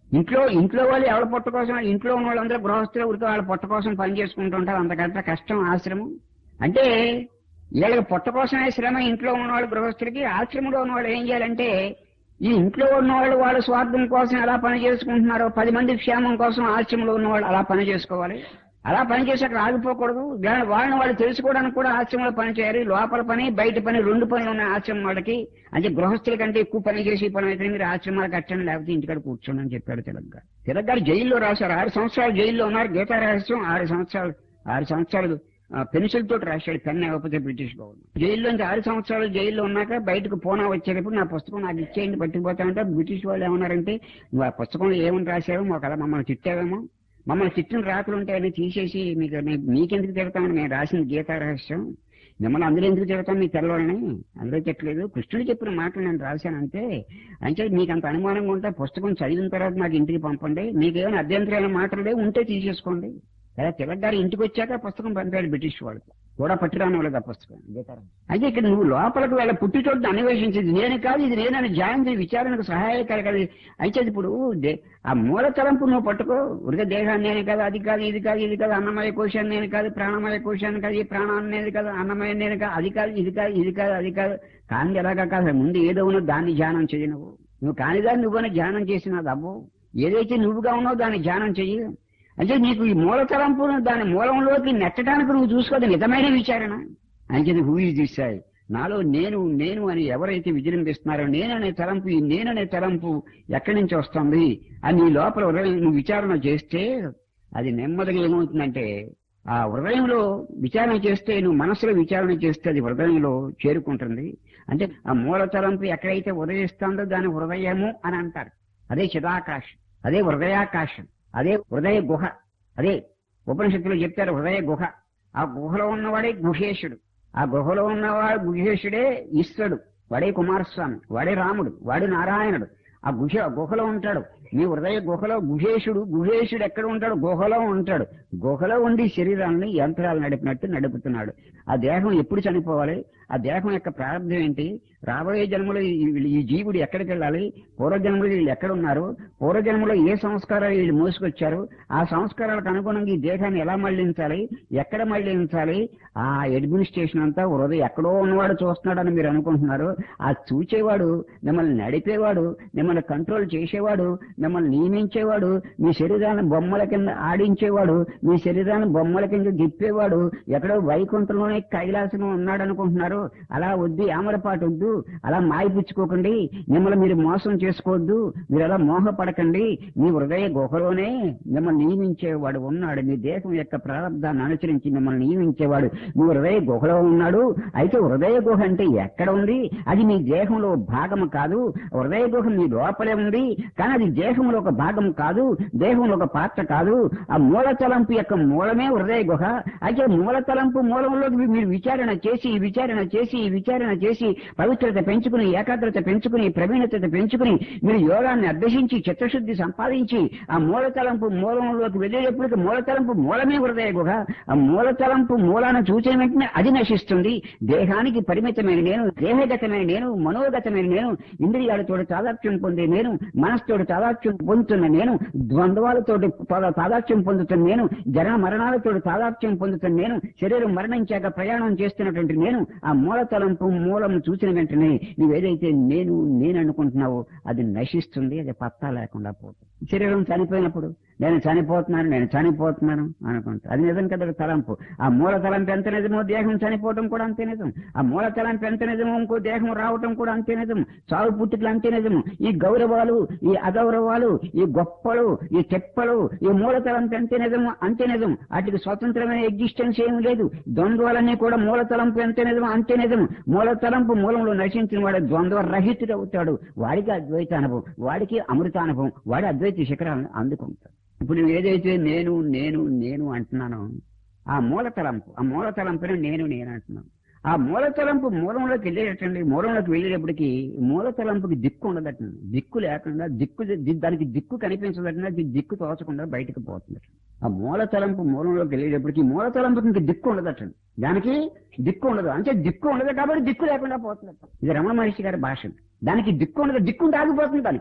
Speaker 1: ఇంట్లో ఇంట్లో వాళ్ళు ఎవరి పొట్ట కోసం ఇంట్లో ఉన్న వాళ్ళందరూ గృహస్థులు ఉరికి వాళ్ళ పొట్ట కోసం పని చేసుకుంటూ ఉంటారు అంతకంటే కష్టం ఆశ్రమం అంటే వీళ్ళకి పొట్ట కోసమే శ్రమ ఇంట్లో ఉన్నవాళ్ళు గృహస్థులకి ఆశ్రమంలో ఉన్నవాళ్ళు ఏం చేయాలంటే ఈ ఇంట్లో ఉన్నవాళ్ళు వాళ్ళ స్వార్థం కోసం ఎలా పని చేసుకుంటున్నారో పది మంది క్షేమం కోసం ఆశ్రమంలో ఉన్నవాళ్ళు అలా పని చేసుకోవాలి అలా పని చేసి అక్కడ ఆగిపోకూడదు వాళ్ళ- వాళ్ళని వాళ్ళు తెలుసుకోవడానికి కూడా ఆశ్రమంలో పని చేయాలి లోపల పని బయట పని రెండు పనులు ఉన్నాయి ఆశ్రమం వాళ్ళకి అంటే గృహస్థుల కంటే ఎక్కువ పని చేసి పని అయితే మీరు ఆశ్రమాలు కట్టండి లేకపోతే ఇంటికాడ కూర్చోండి అని చెప్పాడు తిలక్ గారు తిలక్ గారు జైల్లో రాశారు ఆరు సంవత్సరాలు జైల్లో ఉన్నారు గీతా రహస్యం ఆరు సంవత్సరాలు ఆరు సంవత్సరాలు పెన్సిల్ తోటి రాశాడు పెన్ ఇవ్వకపోతే బ్రిటిష్ గవర్నమెంట్ జైల్లో నుంచి ఆరు సంవత్సరాలు జైల్లో ఉన్నాక బయటకు పోనా వచ్చేటప్పుడు నా పుస్తకం నాకు ఇచ్చేయండి పట్టుకుపోతామంటే బ్రిటిష్ వాళ్ళు ఏమన్నారంటే నువ్వు ఆ పుస్తకంలో ఏమని రాశావు మాకు అలా మమ్మల్ని తిట్టావేమో మమ్మల్ని తిట్టిన రాకులు ఉంటే అన్ని తీసేసి మీకు నే- మీకెందుకు తిడతామని నేను రాసిన గీతా రహస్యం మిమ్మల్ని అందులో ఎందుకు తిడతాం మీ తెల్లవాళ్ళని అందులో చెప్పలేదు కృష్ణుడు చెప్పిన మాటలు నేను రాశాను అంతే అంటే మీకు అంత అనుమానంగా ఉంటే పుస్తకం చదివిన తర్వాత నాకు ఇంటికి పంపండి మీకు ఏమైనా అభ్యంతరాల మాటలు లేవు ఉంటే తీసేసుకోండి అలా తిలక్ గారు ఇంటికి వచ్చాక పుస్తకం పంపాడు బ్రిటిష్ వాళ్ళకి కూడా పట్టిరాని వాళ్ళకి ఆ పుస్తకం గీతారాం. అయితే ఇక్కడ నువ్వు లోపలికి వెళ్ళ పుట్టి చోటు అన్వేషించేది నేను కాదు ఇది నేనని జాయింట్ విచారణకు సహాయకరగది అయితే ఇప్పుడు దే- ఆ మూల తలంపు నువ్వు పట్టుకో ఉరిక దేహాన్ని నేను కాదు అది కాదు ఇది కాదు ఇది కాదు అన్నమయ కోశాన్ని నేను కాదు ప్రాణమయ కోశాన్ని కాదు ఈ ప్రాణాన్ని నేను కాదు అన్నమయ నేను కాదు అది కాదు ఇది కాదు ఇది కాదు అది కాదు కానీ ఎలాగా కాదు ముందు ఏదో ఉన్నో దాన్ని ధ్యానం చెయ్యి నువ్వు నువ్వు కానిదాన్ని నువ్వని ధ్యానం చేసినది అవ్వు ఏదైతే నువ్వుగా ఉన్నావో దాన్ని ధ్యానం చెయ్యి అంటే నీకు ఈ మూల తలంపును దాని మూలంలోకి నెట్టడానికి నువ్వు చూసుకోదు నిజమైన విచారణ అంటే హూ ఈజ్ దిస్ ఐ నాలో నేను నేను అని ఎవరైతే విజృంభిస్తున్నారో నేననే తలంపు ఈ నేననే తలంపు ఎక్కడి నుంచి వస్తుంది అని నీ లోపల హృదయం నువ్వు విచారణ చేస్తే అది నెమ్మదిగా ఏమవుతుందంటే ఆ హృదయంలో విచారణ చేస్తే నువ్వు మనసులో విచారణ చేస్తే అది హృదయంలో చేరుకుంటుంది అంటే ఆ మూల తలంపు ఎక్కడైతే ఉదయిస్తుందో దాని హృదయము అని అంటారు అదే చిదాకాశం అదే హృదయాకాశం అదే హృదయ గుహ అదే ఉపనిషత్తులు చెప్తారు హృదయ గుహ ఆ గుహలో ఉన్నవాడే గుహేశుడు ఆ గుహలో ఉన్నవాడు గుహేశుడే ఈశ్వరుడు వాడే కుమారస్వామి వాడే రాముడు వాడే నారాయణుడు ఆ గుహ గుహలో ఉంటాడు నీ హృదయ గుహలో గుహేశుడు గుహేశుడు ఎక్కడ ఉంటాడు గుహలో ఉంటాడు గుహలో ఉండి శరీరాన్ని యంత్రాలు నడిపినట్టు నడుపుతున్నాడు ఆ దేహం ఎప్పుడు చనిపోవాలి ఆ దేహం యొక్క ప్రారంభం ఏంటి రాబోయే జన్మలో ఈ- వీళ్ళు- ఈ జీవుడు ఎక్కడికి వెళ్ళాలి పూర్వజన్మలో వీళ్ళు ఎక్కడ ఉన్నారు పూర్వజన్మలో ఏ సంస్కారాలు వీళ్ళు మోసుకొచ్చారు ఆ సంస్కారాలకు అనుగుణంగా ఈ దేహాన్ని ఎలా మళ్లించాలి ఎక్కడ మళ్లించాలి ఆ అడ్మినిస్ట్రేషన్ అంతా హృదయం ఎక్కడో ఉన్నవాడు చూస్తున్నాడని మీరు అనుకుంటున్నారు ఆ చూచేవాడు మిమ్మల్ని నడిపేవాడు మిమ్మల్ని కంట్రోల్ చేసేవాడు మిమ్మల్ని నియమించేవాడు మీ శరీరాన్ని బొమ్మల కింద ఆడించేవాడు మీ శరీరాన్ని బొమ్మల కింద దిప్పేవాడు ఎక్కడో వైకుంఠంలోనే కైలాసంలో ఉన్నాడు అనుకుంటున్నారు అలా వద్దు ఆమరపాటు వద్దు అలా మాయపుచ్చుకోకండి మిమ్మల్ని మీరు మోసం చేసుకోవద్దు మీరు అలా మోహపడకండి మీ హృదయ గుహలోనే మిమ్మల్ని నియమించేవాడు ఉన్నాడు మీ దేహం యొక్క ప్రారంధాన్ని అనుసరించి మిమ్మల్ని నియమించేవాడు మీ హృదయ గుహలో ఉన్నాడు అయితే హృదయ గుహ అంటే ఎక్కడ ఉంది అది మీ దేహంలో భాగం కాదు హృదయ గుహ మీ లోపలే ఉంది కానీ అది దేహంలో ఒక భాగం కాదు దేహంలో ఒక పాత్ర కాదు ఆ మూల తలంపు యొక్క మూలమే హృదయ గుహ అయితే మూల తలంపు మూలంలోకి మీ- మీరు విచారణ చేసి విచారణ చేసి విచారణ చేసి పవిత్రత పెంచుకుని ఏకాగ్రత పెంచుకుని ప్రవీణత పెంచుకుని మీరు యోగాన్ని అభ్యసించి చిత్తశుద్ధి సంపాదించి ఆ మూల తలంపు మూలంలోకి వెళ్ళేటప్పటికి మూల తలంపు మూలమే హృదయ గుహ ఆ మూల తలంపు మూలాన్ని చూసిన వెంటనే అది నశిస్తుంది దేహానికి పరిమితమైన నేను దేహగతమైన నేను మనోగతమైన నేను ఇంద్రియాలతో తాదాత్మ్యం పొందే నేను మనసుతోటి తాదాత్మ్యం పొందుతున్న నేను ద్వంద్వాలతోటి తాదా- తాదాత్మ్యం పొందుతున్న నేను జన మరణాలతో తాదాత్మ్యం పొందుతున్న నేను శరీరం మరణించాక ప్రయాణం చేస్తున్నటువంటి నేను ఆ మూల తలంపు మూలం చూసిన వెంటనే నువ్వేదైతే నేను నేను అనుకుంటున్నావో అది నశిస్తుంది అది పత్తా లేకుండా పోతుంది శరీరం చనిపోయినప్పుడు నేను చనిపోతున్నాను నేను చనిపోతున్నాను అనుకుంటా అది నిజం కదా తలంపు ఆ మూల తలంపు ఎంత నిజమో దేహం చనిపోవడం కూడా అంతే నిజం ఆ మూల తలంపు ఎంత నిజమో ఇంకో దేహం రావటం కూడా అంతే నిజం చావు పుట్టుకలు అంతే నిజం ఈ గౌరవాలు ఈ అగౌరవాలు ఈ గొప్పలు ఈ తెప్పలు ఈ మూల తలంపు అంతే నిజమో అంతే నిజం వాటికి స్వతంత్రమైన ఎగ్జిస్టెన్స్ ఏమి లేదు ద్వంద్వాలన్నీ కూడా మూల తలంపు ఎంత నిజమో అంతే నిజం మూల తలంపు మూలంలో నశించిన వాడు ద్వంద్వ రహితుడు అవుతాడు వాడికి అద్వైత అనుభవం వాడికి అమృతానుభవం వాడి అద్వైత శిఖరాలను అందుకుంటాడు ఇప్పుడు నువ్వు ఏదైతే నేను నేను నేను అంటున్నానో ఆ మూల తలంపు ఆ మూల తలంపుని నేను నేను అంటున్నాను ఆ మూల తలంపు మూలంలోకి వెళ్ళేటండి మూలంలోకి వెళ్ళేటప్పటికి మూల తలంపుకి దిక్కు ఉండదటండి దిక్కు లేకుండా దిక్కు ది- దానికి దిక్కు కనిపించదటండి అది దిక్కు తోచకుండా బయటకు పోతుంది ఆ మూల తలంపు మూలంలోకి వెళ్ళేటప్పటికి మూల తలంపుకి ఇంక దిక్కు ఉండదటండి దానికి దిక్కు ఉండదు అంటే దిక్కు ఉండదు కాబట్టి దిక్కు లేకుండా పోతుంది ఇది రమణ మహర్షి గారి భాష దానికి దిక్కు ఉండదు దిక్కు ఆగిపోతుంది దానికి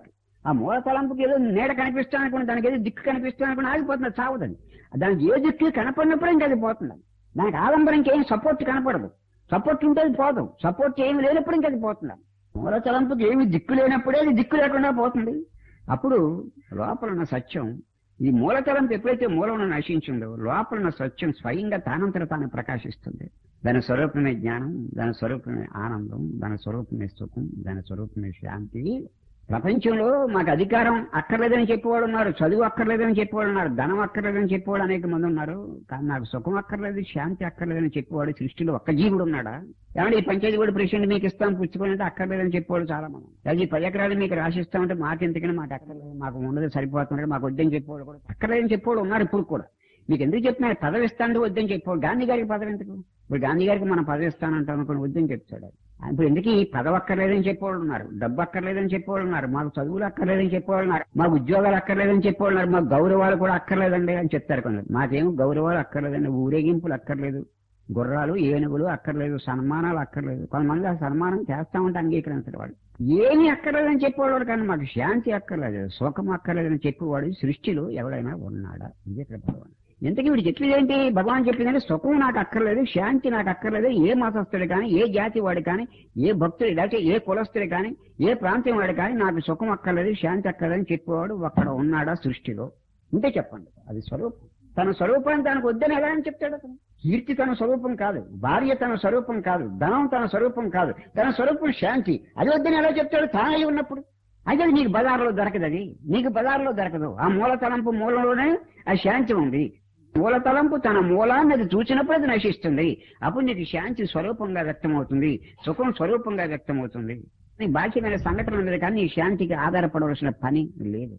Speaker 1: ఆ మూల తలంపుకి ఏదో నీడ కనిపిస్తాను అనుకుని దానికి ఏదో దిక్కు కనిపిస్తాను అనుకుని ఆగిపోతుంది అది చావదండి దానికి ఏ దిక్కు కనపడినప్పుడు ఇంకా అది పోతుంది దానికి ఆలంబరం ఇంకేం సపోర్ట్ కనపడదు సపోర్ట్ ఉంటే అది పోదు సపోర్ట్ ఏమి లేనప్పుడు ఇంకా అది పోతుంది మూల తలంపుకి ఏమి దిక్కు లేనప్పుడే అది దిక్కు లేకుండా పోతుంది అప్పుడు లోపల ఉన్న సత్యం ఈ మూల తలంపు ఎప్పుడైతే మూలం నశించిందో లోపల ఉన్న సత్యం స్వయంగా తానంతట తాను ప్రకాశిస్తుంది దాని స్వరూపమే జ్ఞానం దాని స్వరూపమే ఆనందం దాని స్వరూపమే సుఖం దాని స్వరూపమే శాంతి ప్రపంచంలో మాకు అధికారం అక్కర్లేదని చెప్పేవాడు ఉన్నారు చదువు అక్కర్లేదని చెప్పేవాడు ఉన్నారు ధనం అక్కర్లేదని చెప్పేవాడు అనేక మంది ఉన్నారు కానీ నాకు సుఖం అక్కర్లేదు శాంతి అక్కర్లేదని చెప్పేవాడు సృష్టిలో ఒక్క జీవుడు ఉన్నాడా ఏమంటే ఈ పంచాయతీ కూడా ప్రెసిడెంట్ మీకు ఇస్తాం పుచ్చుకొని అక్కర్లేదని చెప్పేవాడు చాలా మంది అది ఈ పది ఎకరాలు మీకు రాసిస్తామంటే మాకు ఎందుకని మాకు అక్కర్లేదు మాకు ఉండదు సరిపోతుంది మాకు వద్దని చెప్పేవాడు కూడా అక్కర్లేదని చెప్పేవాడు ఉన్నారు ఇప్పుడు కూడా మీకు ఎందుకు చెప్తున్నారు పదవి ఇస్తానంటే వద్దని చెప్పేవాడు గాంధీ గారికి పదవి ఎందుకు ఇప్పుడు గాంధీ గారికి మనం పదవి ఇస్తానంటాం అనుకుని వద్దని చెప్తాడు ఇప్పుడు ఎందుకు ఈ పదవి అక్కర్లేదని చెప్పేవాళ్ళు ఉన్నారు డబ్బు అక్కర్లేదని చెప్పేవాళ్ళు ఉన్నారు మాకు చదువులు అక్కర్లేదని చెప్పేవాళ్ళు ఉన్నారు మాకు ఉద్యోగాలు అక్కర్లేదని చెప్పేవాళ్ళు ఉన్నారు మాకు గౌరవాలు కూడా అక్కర్లేదండి అని చెప్తారు కొందరు మాకేం గౌరవాలు అక్కర్లేదండి ఊరేగింపులు అక్కర్లేదు గుర్రాలు ఏనుగులు అక్కర్లేదు సన్మానాలు అక్కర్లేదు కొంతమంది ఆ సన్మానం చేస్తామంటే అంగీకరించడం వాడు ఏమీ అక్కర్లేదని చెప్పేవాడు కానీ మాకు శాంతి అక్కర్లేదు సుఖం అక్కర్లేదని చెప్పేవాడు సృష్టిలో ఎవడైనా ఉన్నాడా ఇది ఇక్కడ భగవాన్ ఇంతకీ వీడు చెప్పేది ఏంటి భగవాన్ చెప్పిందంటే సుఖం నాకు అక్కర్లేదు శాంతి నాకు అక్కర్లేదు ఏ మతస్థుడు కానీ ఏ జాతి వాడు కానీ ఏ భక్తుడు లేకపోతే ఏ కులస్తుడు కానీ ఏ ప్రాంతం వాడు కానీ నాకు సుఖం అక్కర్లేదు శాంతి అక్కర్లేదని చెప్పేవాడు అక్కడ ఉన్నాడా సృష్టిలో ఉంటే చెప్పండి అది స్వరూపం తన స్వరూపాన్ని తనకు వద్దని ఎలా అని చెప్తాడు అతను కీర్తి తన స్వరూపం కాదు భార్య తన స్వరూపం కాదు ధనం తన స్వరూపం కాదు తన స్వరూపం శాంతి అది వద్దని ఎలా చెప్తాడు తానై ఉన్నప్పుడు అయితే అది నీకు బజార్లో దొరకదు అది నీకు బజార్లో దొరకదు ఆ మూల తలంపు మూలంలోనే ఆ శాంతి ఉంది మూల తలంపు తన మూలాన్ని అది చూసినప్పుడు అది నశిస్తుంది అప్పుడు నీకు శాంతి స్వరూపంగా వ్యక్తమవుతుంది సుఖం స్వరూపంగా వ్యక్తమవుతుంది నీ బాధ్యమైన సంఘటన ఉంది కానీ నీ శాంతికి ఆధారపడవలసిన పని లేదు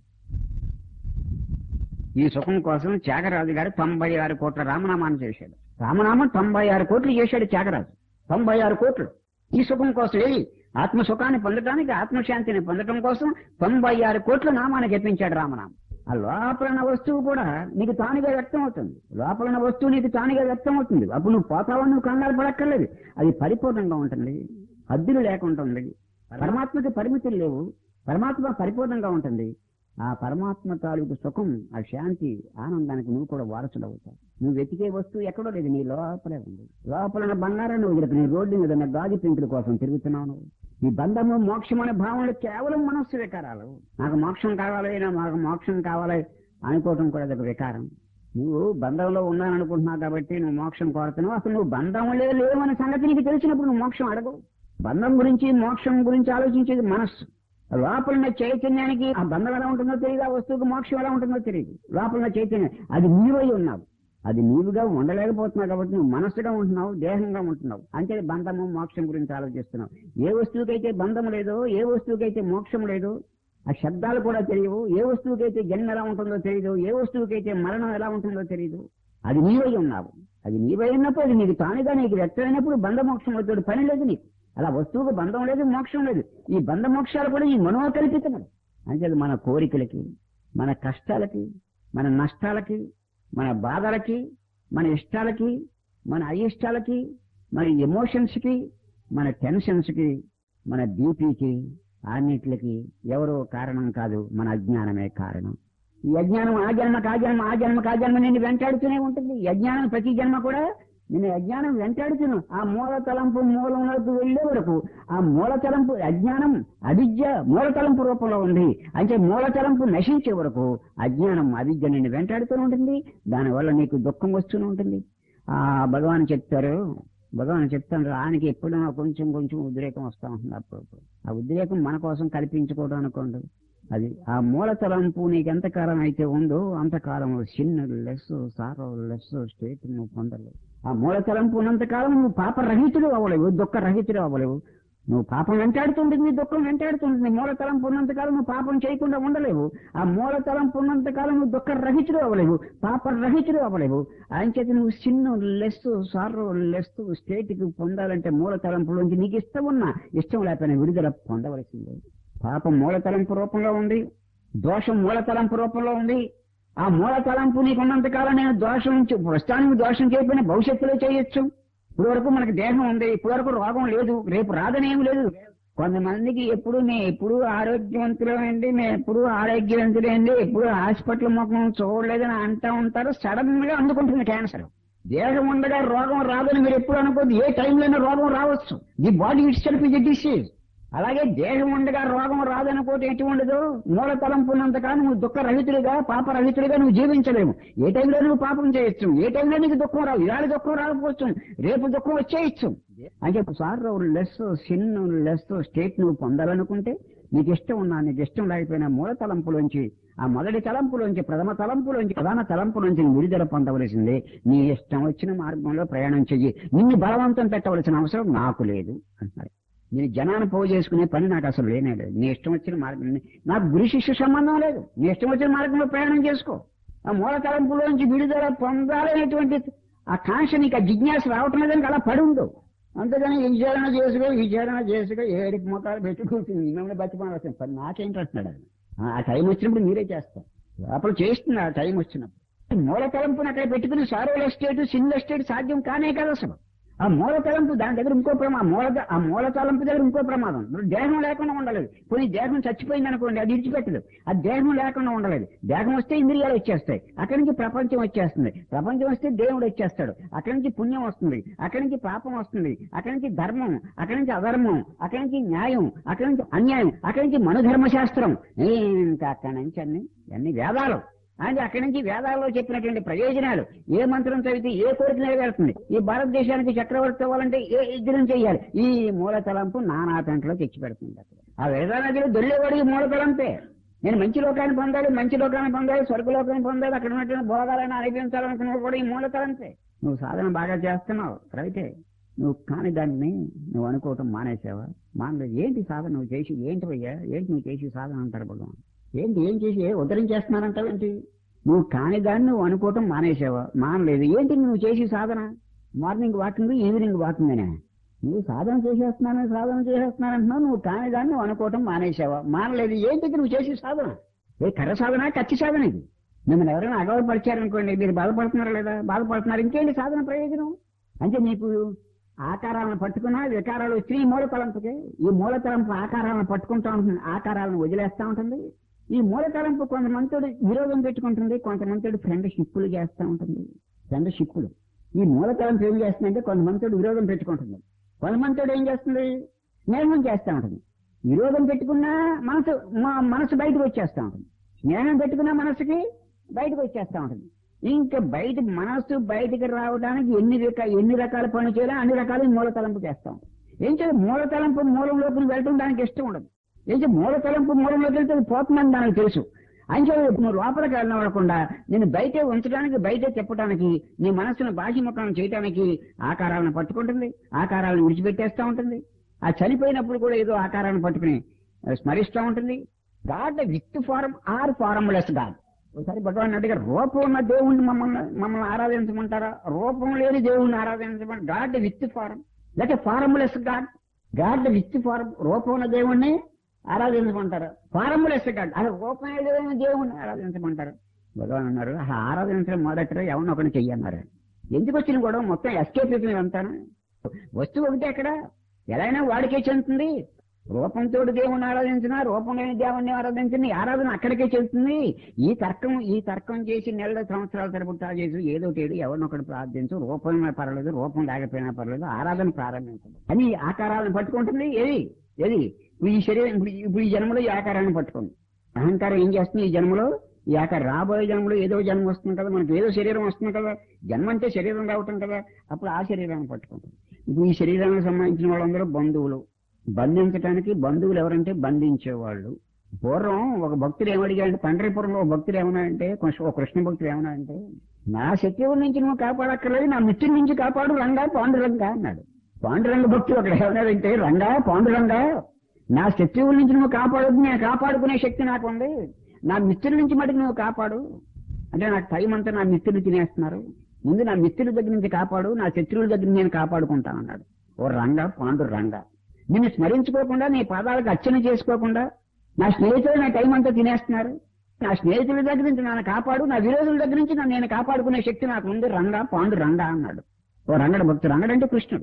Speaker 1: ఈ సుఖం కోసం త్యాగరాజు గారు తొంభై ఆరు కోట్ల రామనామాన్ని చేశాడు రామనామం తొంభై ఆరు కోట్లు చేశాడు త్యాగరాజు తొంభై ఆరు కోట్లు ఈ సుఖం కోసం ఏది ఆత్మ సుఖాన్ని పొందడానికి ఆత్మశాంతిని పొందడం కోసం తొంభై ఆరు కోట్ల నామాన్ని జపించాడు రామనామం ఆ లోపల ఉన్న వస్తువు కూడా నీకు తానుగా వ్యక్తం అవుతుంది లోపల ఉన్న వస్తువు నీకు తానుగా వ్యక్తం అవుతుంది అప్పుడు నువ్వు పోతావని నువ్వు కంగారు పడక్కర్లేదు అది పరిపూర్ణంగా ఉంటుంది హద్దులు లేకుండా ఉంది పరమాత్మకి పరిమితులు లేవు పరమాత్మ పరిపూర్ణంగా ఉంటుంది ఆ పరమాత్మ తాలూకు సుఖం ఆ శాంతి ఆనందానికి నువ్వు కూడా వారసుడవుతావు నువ్వు వెతికే వస్తువు ఎక్కడో లేదు నీ లోపలే ఉంది లోపల ఉన్న బంగారాన్ని వదిలిపి నీ రోడ్డు మీద ఉన్న గాజు పెంకుల కోసం తిరుగుతున్నావు నువ్వు ఈ బంధము మోక్షం అనే భావనలు కేవలం మనస్సు వికారాలు నాకు మోక్షం కావాలి నాకు మోక్షం కావాలి అనుకోవటం కూడా అదొక వికారం నువ్వు బంధంలో ఉన్నాననుకుంటున్నావు కాబట్టి నువ్వు మోక్షం కోరుతున్నావు అసలు నువ్వు బంధంలో లేవనే సంగతి నీకు తెలిసినప్పుడు నువ్వు మోక్షం అడగవు బంధం గురించి మోక్షం గురించి ఆలోచించేది మనస్సు లోపల ఉన్న చైతన్యానికి ఆ బంధం ఎలా ఉంటుందో తెలియదు ఆ వస్తువుకు మోక్షం ఎలా ఉంటుందో తెలియదు లోపల ఉన్న చైతన్యం అది నీవై ఉన్నావు అది నీవుగా ఉండలేకపోతున్నావు కాబట్టి నువ్వు మనస్సుగా ఉంటున్నావు దేహంగా ఉంటున్నావు అంటే బంధము మోక్షం గురించి ఆలోచిస్తున్నావు ఏ వస్తువుకైతే బంధం లేదో ఏ వస్తువుకైతే మోక్షం లేదో ఆ శబ్దాలు కూడా తెలియవు ఏ వస్తువుకైతే జన్మ ఎలా ఉంటుందో తెలియదు ఏ వస్తువుకైతే మరణం ఎలా ఉంటుందో తెలియదు అది నీవై ఉన్నావు అది నీవై ఉన్నప్పుడు అది నీకు తానుగా నీకు వ్యక్తమైనప్పుడు బంధ మోక్షం అవుతాడు పని లేదు నీకు అలా వస్తువుకు బంధం లేదు మోక్షం లేదు ఈ బంధ మోక్షాలు కూడా ఈ మనోకల్పితమే అంటే మన కోరికలకి మన కష్టాలకి మన నష్టాలకి మన బాధలకి మన ఇష్టాలకి మన అయిష్టాలకి మన ఎమోషన్స్కి మన టెన్షన్స్కి మన బీపీకి అన్నిటికి ఎవరో కారణం కాదు మన అజ్ఞానమే కారణం ఈ అజ్ఞానం ఆ జన్మకు ఆ జన్మ ఆ జన్మకు ఆ జన్మ నిన్ను వెంటాడుతూనే ఉంటుంది ఈ అజ్ఞానం ప్రతి జన్మ కూడా నేను అజ్ఞానం వెంటాడుతును ఆ మూల తలంపు మూలంలోకి వెళ్లే వరకు ఆ మూల తలంపు అజ్ఞానం అవిద్య మూల తలంపు రూపంలో ఉంది అంటే మూల తలంపు నశించే వరకు అజ్ఞానం అవిద్య నిన్ను వెంటాడుతూనే ఉంటుంది దానివల్ల నీకు దుఃఖం వస్తూనే ఉంటుంది ఆ భగవాన్ చెప్తారు భగవాన్ చెప్తాను ఆయనకి ఎప్పుడూ కొంచెం కొంచెం ఉద్రేకం వస్తూ ఉంటుంది అప్పుడప్పుడు ఆ ఉద్రేకం మన కోసం కల్పించుకోవడం అనుకోండి అది ఆ మూల తలంపు నీకు ఎంతకాలం అయితే ఉందో అంతకాలం చిన్న లెస్ సారో లెస్ స్టేట్ నువ్వు పొందలేవు ఆ మూల తలంపు ఉన్నంతకాలం నువ్వు పాప రహితుడు అవ్వలేవు దుఃఖ రహితుడు అవ్వలేవు నువ్వు పాపం వెంటాడుతుంటుంది దుఃఖం వెంటాడుతుంటుంది మూల తలంపు ఉన్నంతకాలం నువ్వు పాపం చేయకుండా ఉండలేవు ఆ మూల తలంపు ఉన్నంతకాలం నువ్వు దుఃఖ రహితుడు అవ్వలేవు పాప రహితుడు అవ్వలేవు ఆయన చేత నువ్వు చిన్న లెస్ సారో లెస్ స్టేట్ కి పొందాలంటే మూల తలంపులోంచి నీకు ఇష్టం ఉన్నా ఇష్టం లేకపోయినా విడుదల పొందవలసిందే పాపం మూల తలంపు రూపంలో ఉంది దోషం మూల తలంపు రూపంలో ఉంది ఆ మూల తలంపు నీకున్నంత కాలం నేను దోషం చే- ప్రస్తుతానికి దోషం చేయకపోయినా భవిష్యత్తులో చేయొచ్చు ఇప్పుడు వరకు మనకి దేహం ఉంది ఇప్పుడు వరకు రోగం లేదు రేపు రాదనేం లేదు కొంతమందికి ఎప్పుడు నేను ఎప్పుడు ఆరోగ్యవంతులమండి నేను ఎప్పుడు ఆరోగ్యవంతులండి ఎప్పుడు హాస్పిటల్ ముఖం చూడలేదని అంటూ ఉంటారు సడన్ గా అందుకుంటుంది క్యాన్సర్ దేహం ఉండగా రోగం రాదని మీరు ఎప్పుడు అనుకోద్దు ఏ టైంలోనే రోగం రావచ్చు the body itself is disease అలాగే దేహం ఉండగా రోగం రాదనుకోటి ఎటు ఉండదు మూల తలంపు ఉన్నంత కాలం నువ్వు దుఃఖరహితుడిగా పాపరహితుడిగా నువ్వు జీవించలేవు ఏ టైంలో నువ్వు పాపం చేయొచ్చు ఏ టైంలో నీకు దుఃఖం రావు ఇవాళ దుఃఖం రాకపోవచ్చు రేపు దుఃఖం వచ్చేయచ్చు అంటే sorrowless sinless state నువ్వు పొందాలనుకుంటే నీకు ఇష్టం ఉన్నా నీకు ఇష్టం లేకపోయినా మూల తలంపులోంచి ఆ మొదటి తలంపులోంచి ప్రథమ తలంపులోంచి ప్రధాన తలంపులోంచి నువ్వు విడుదల పొందవలసిందే నీ ఇష్టం వచ్చిన మార్గంలో ప్రయాణం చెయ్యి నిన్ను బలవంతం పెట్టవలసిన అవసరం నాకు లేదు అంటున్నారు నేను జనాన్ని పోగు చేసుకునే పని నాకు అసలు లేనే లేదు నీ ఇష్టం వచ్చిన మార్గం నాకు గురు శిష్య సంబంధం లేదు నీ ఇష్టం వచ్చిన మార్గంలో ప్రయాణం చేసుకో ఆ మూల తలంపులోంచి విడుదల పొందాలనేటువంటి ఆ కాంక్ష నీకు ఆ జిజ్ఞాస రావటం లేదని అలా పడి ఉండు అంతేగాని విచారణ చేసుగా విచారణ చేసుగా ఏడికి మొక్కలు పెట్టుకుంటుంది మిమ్మల్ని బతిమాల్సిన పని నాకేంటంటున్నాడు ఆయన ఆ టైం వచ్చినప్పుడు మీరే చేస్తారు లోపల చేస్తుంది ఆ టైం వచ్చినప్పుడు మూల తలంపుని అక్కడ పెట్టుకుని సారోల ఎస్టేట్ సింగిల్ ఎస్టేట్ సాధ్యం కానే కదా అసలు ఆ మూల తలంపు దాని దగ్గర ఇంకో ప్రమాదం మూల ఆ మూల తలంపు దగ్గర ఇంకో ప్రమాదం ఇప్పుడు దేహం లేకుండా ఉండలేదు పోనీ దేహం చచ్చిపోయింది అనుకోండి అది విడిచిపెట్టదు ఆ దేహం లేకుండా ఉండలేదు దేహం వస్తే ఇంద్రియాలు వచ్చేస్తాయి అక్కడి నుంచి ప్రపంచం వచ్చేస్తుంది ప్రపంచం వస్తే దేవుడు వచ్చేస్తాడు అక్కడి నుంచి పుణ్యం వస్తుంది అక్కడి నుంచి పాపం వస్తుంది అక్కడి నుంచి ధర్మం అక్కడి నుంచి అధర్మం అక్కడి నుంచి న్యాయం అక్కడి నుంచి అన్యాయం అక్కడి నుంచి మనుధర్మశాస్త్రం ఇంకా అక్కడి నుంచి అన్ని అన్ని వేదాలు అంటే అక్కడి నుంచి వేదాల్లో చెప్పినటువంటి ప్రయోజనాలు ఏ మంత్రం చదివితే ఏ కోరిక నెరవేరుతుంది ఈ భారతదేశానికి చక్రవర్తి అవ్వాలంటే ఏ యజ్ఞం చేయాలి ఈ మూల తలంపు నానా పెంటలో తెచ్చి పెడుతుంది అక్కడ ఆ వేదానదిలో దొల్లేవాడికి మూల తలంపే నేను మంచి లోకాన్ని పొందాలి మంచి లోకాన్ని పొందాలి స్వర్గ లోకాన్ని పొందాలి అక్కడ ఉన్నటువంటి భోగాలను అనిపించాలనుకున్న కూడా ఈ మూల తలంపే నువ్వు సాధన బాగా చేస్తున్నావు రైతే నువ్వు కాని దాన్ని నువ్వు అనుకోవటం మానేసావా మానలేదు ఏంటి సాధన నువ్వు చేసి ఏంటి అయ్యా ఏంటి నువ్వు చేసి సాధన అంటారు భగవాన్ ఏంటి ఏం చేసి ఉద్ధరించేస్తున్నానంటావేంటి నువ్వు కాని దాన్ని నువ్వు అనుకోవటం మానేసావా మానలేదు ఏంటి నువ్వు చేసి సాధన మార్నింగ్ వాకింగ్ ఈవినింగ్ వాకింగ్ అనే నువ్వు సాధన చేసేస్తున్నాను సాధన చేసేస్తున్నాను అంటున్నావు నువ్వు కాని దాన్ని నువ్వు అనుకోవటం మానేసావా మానలేదు ఏంటి నువ్వు చేసి సాధన ఏ కర్ర సాధన కచ్చి సాధన ఇది మిమ్మల్ని ఎవరైనా అగౌరవపరిచారనుకోండి మీరు బాధపడుతున్నారా లేదా బాధపడుతున్నారు ఇంకేంటి సాధన ప్రయోజనం అంటే నీకు ఆకారాలను పట్టుకున్నా వికారాలు వచ్చి ఈ మూల తలంపుకే ఈ మూల తలంపు ఆకారాలను పట్టుకుంటా ఉంటుంది ఆకారాలను వదిలేస్తా ఉంటుంది ఈ మూల తలంపు కొంతమందితో విరోధం పెట్టుకుంటుంది కొంతమందితో ఫ్రెండ్షిప్పులు చేస్తూ ఉంటుంది ఫ్రెండ్షిప్పులు ఈ మూల తలంపు ఏం చేస్తుందంటే కొంతమందితో విరోధం పెట్టుకుంటుంది కొంతమందితో ఏం చేస్తుంది స్నేహం చేస్తూ ఉంటుంది విరోధం పెట్టుకున్నా మనసు మా- మనసు బయటకు వచ్చేస్తూ ఉంటుంది స్నేహం పెట్టుకున్న మనసుకి బయటకు వచ్చేస్తూ ఉంటుంది ఇంకా బయట మనసు బయటకు రావడానికి ఎన్ని రకాల ఎన్ని రకాల పనులు చేయాలో అన్ని రకాల మూల తలంపు చేస్తాం ఏం చేయాలి మూల తలంపు మూలంలోకి వెళ్ళడం దానికి ఇష్టం ఉండదు ఏం చేయాలి మూల తలంపు మూలంలోకి వెళ్తే అది పోతుందని దానికి తెలుసు అంటే నువ్వు లోపలికి వెళ్ళకుండా నేను బయటే ఉంచడానికి బయటే చెప్పడానికి నీ మనసును బాహ్యముఖం చేయడానికి ఆకారాలను పట్టుకుంటుంది ఆకారాలను విడిచిపెట్టేస్తూ ఉంటుంది ఆ చనిపోయినప్పుడు కూడా ఏదో ఆకారాన్ని పట్టుకుని ఆ, స్మరిస్తూ ఉంటుంది god with form or formless god ఒకసారి భగవాన్ అడిగారు రూపం ఉన్న దేవుణ్ణి మమ్మల్ని మమ్మల్ని ఆరాధించమంటారా రూపం లేని దేవుణ్ణి ఆరాధించమంట గాడ్ విత్ ఫారం లేకపోతే formless god god with form రూపం ఉన్న దేవుణ్ణి ఆరాధించమంటారు ఫారంలెస్ గాడ్ అసలు రూపం లేని దేవుణ్ణి ఆరాధించమంటారు భగవాన్ అన్నారు "ఆ ఆరాధించడం మొదట ఎవరిని ఒకరిని చెయ్యన్నారు ఎందుకు వచ్చిన కూడా మొత్తం ఎస్కేప్ అంతాను వస్తువు ఒకటే అక్కడ ఎలా అయినా వాడికే చెందుతుంది రూపంతో దేవుణ్ణి ఆరాధించినా రూపం లేని దేవుణ్ణి ఆరాధించిన ఈ ఆరాధన అక్కడికే చెల్లుతుంది ఈ తర్కం ఈ తర్కం చేసి నెల సంవత్సరాల తరపుతా చేసి ఏదో తేడు ఎవరినొకటి ప్రార్థించు రూపం పర్వాలేదు రూపం లేకపోయినా పర్వాలేదు ఆరాధన ప్రారంభించదు అని ఆకారాలను పట్టుకుంటుంది ఏది ఏది ఇప్పుడు ఈ శరీరం ఇప్పుడు ఈ- ఇప్పుడు ఈ జన్మలో ఈ ఆకారాన్ని పట్టుకుంది అహంకారం ఏం చేస్తుంది ఈ జన్మలో ఈ ఆకారం రాబోయే జన్మలో ఏదో జన్మ వస్తుంది కదా మనకి ఏదో శరీరం వస్తుంది కదా జన్మ అంటే శరీరం రావటం కదా అప్పుడు ఆ శరీరాన్ని పట్టుకుంటుంది ఇప్పుడు ఈ శరీరానికి సంబంధించిన వాళ్ళందరూ బంధువులు బంధించడానికి బంధువులు ఎవరంటే బంధించేవాళ్ళు పూర్వం ఒక భక్తుడు ఏమడిగాడంటే పండరీపురంలో ఒక భక్తుడు ఏమన్నాడంటే కొంచెం ఒక కృష్ణ భక్తుడు ఏమన్నాడంటే నా శత్రువుల నుంచి నువ్వు కాపాడక్కర్లేదు నా మిత్రుల నుంచి కాపాడు రంగా పాండురంగా అన్నాడు పాండురంగ భక్తుడు అక్కడ ఏమన్నాడంటే రంగా పాండురంగా నా శత్రువుల నుంచి నువ్వు కాపాడొద్దు నేను కాపాడుకునే శక్తి నాకు ఉంది నా మిత్రుల నుంచి మటుకు నువ్వు కాపాడు అంటే నాకు టైం అంతా నా మిత్రులు తినేస్తున్నారు ముందు నా మిత్రుల దగ్గర నుంచి కాపాడు నా శత్రువుల దగ్గర నేను కాపాడుకుంటాను అన్నాడు ఓ రంగ పాండు రంగ నిన్ను స్మరించుకోకుండా నీ పాదాలకు అర్చన చేసుకోకుండా నా స్నేహితులు నా టైం అంతా తినేస్తున్నారు నా స్నేహితుల దగ్గర నుంచి నన్ను కాపాడు నా విరోధుల దగ్గర నుంచి నన్ను నేను కాపాడుకునే శక్తి నాకు ఉంది రంగ పాండు రంగ అన్నాడు ఓ రంగడు భక్తుడు రంగడు అంటే కృష్ణుడు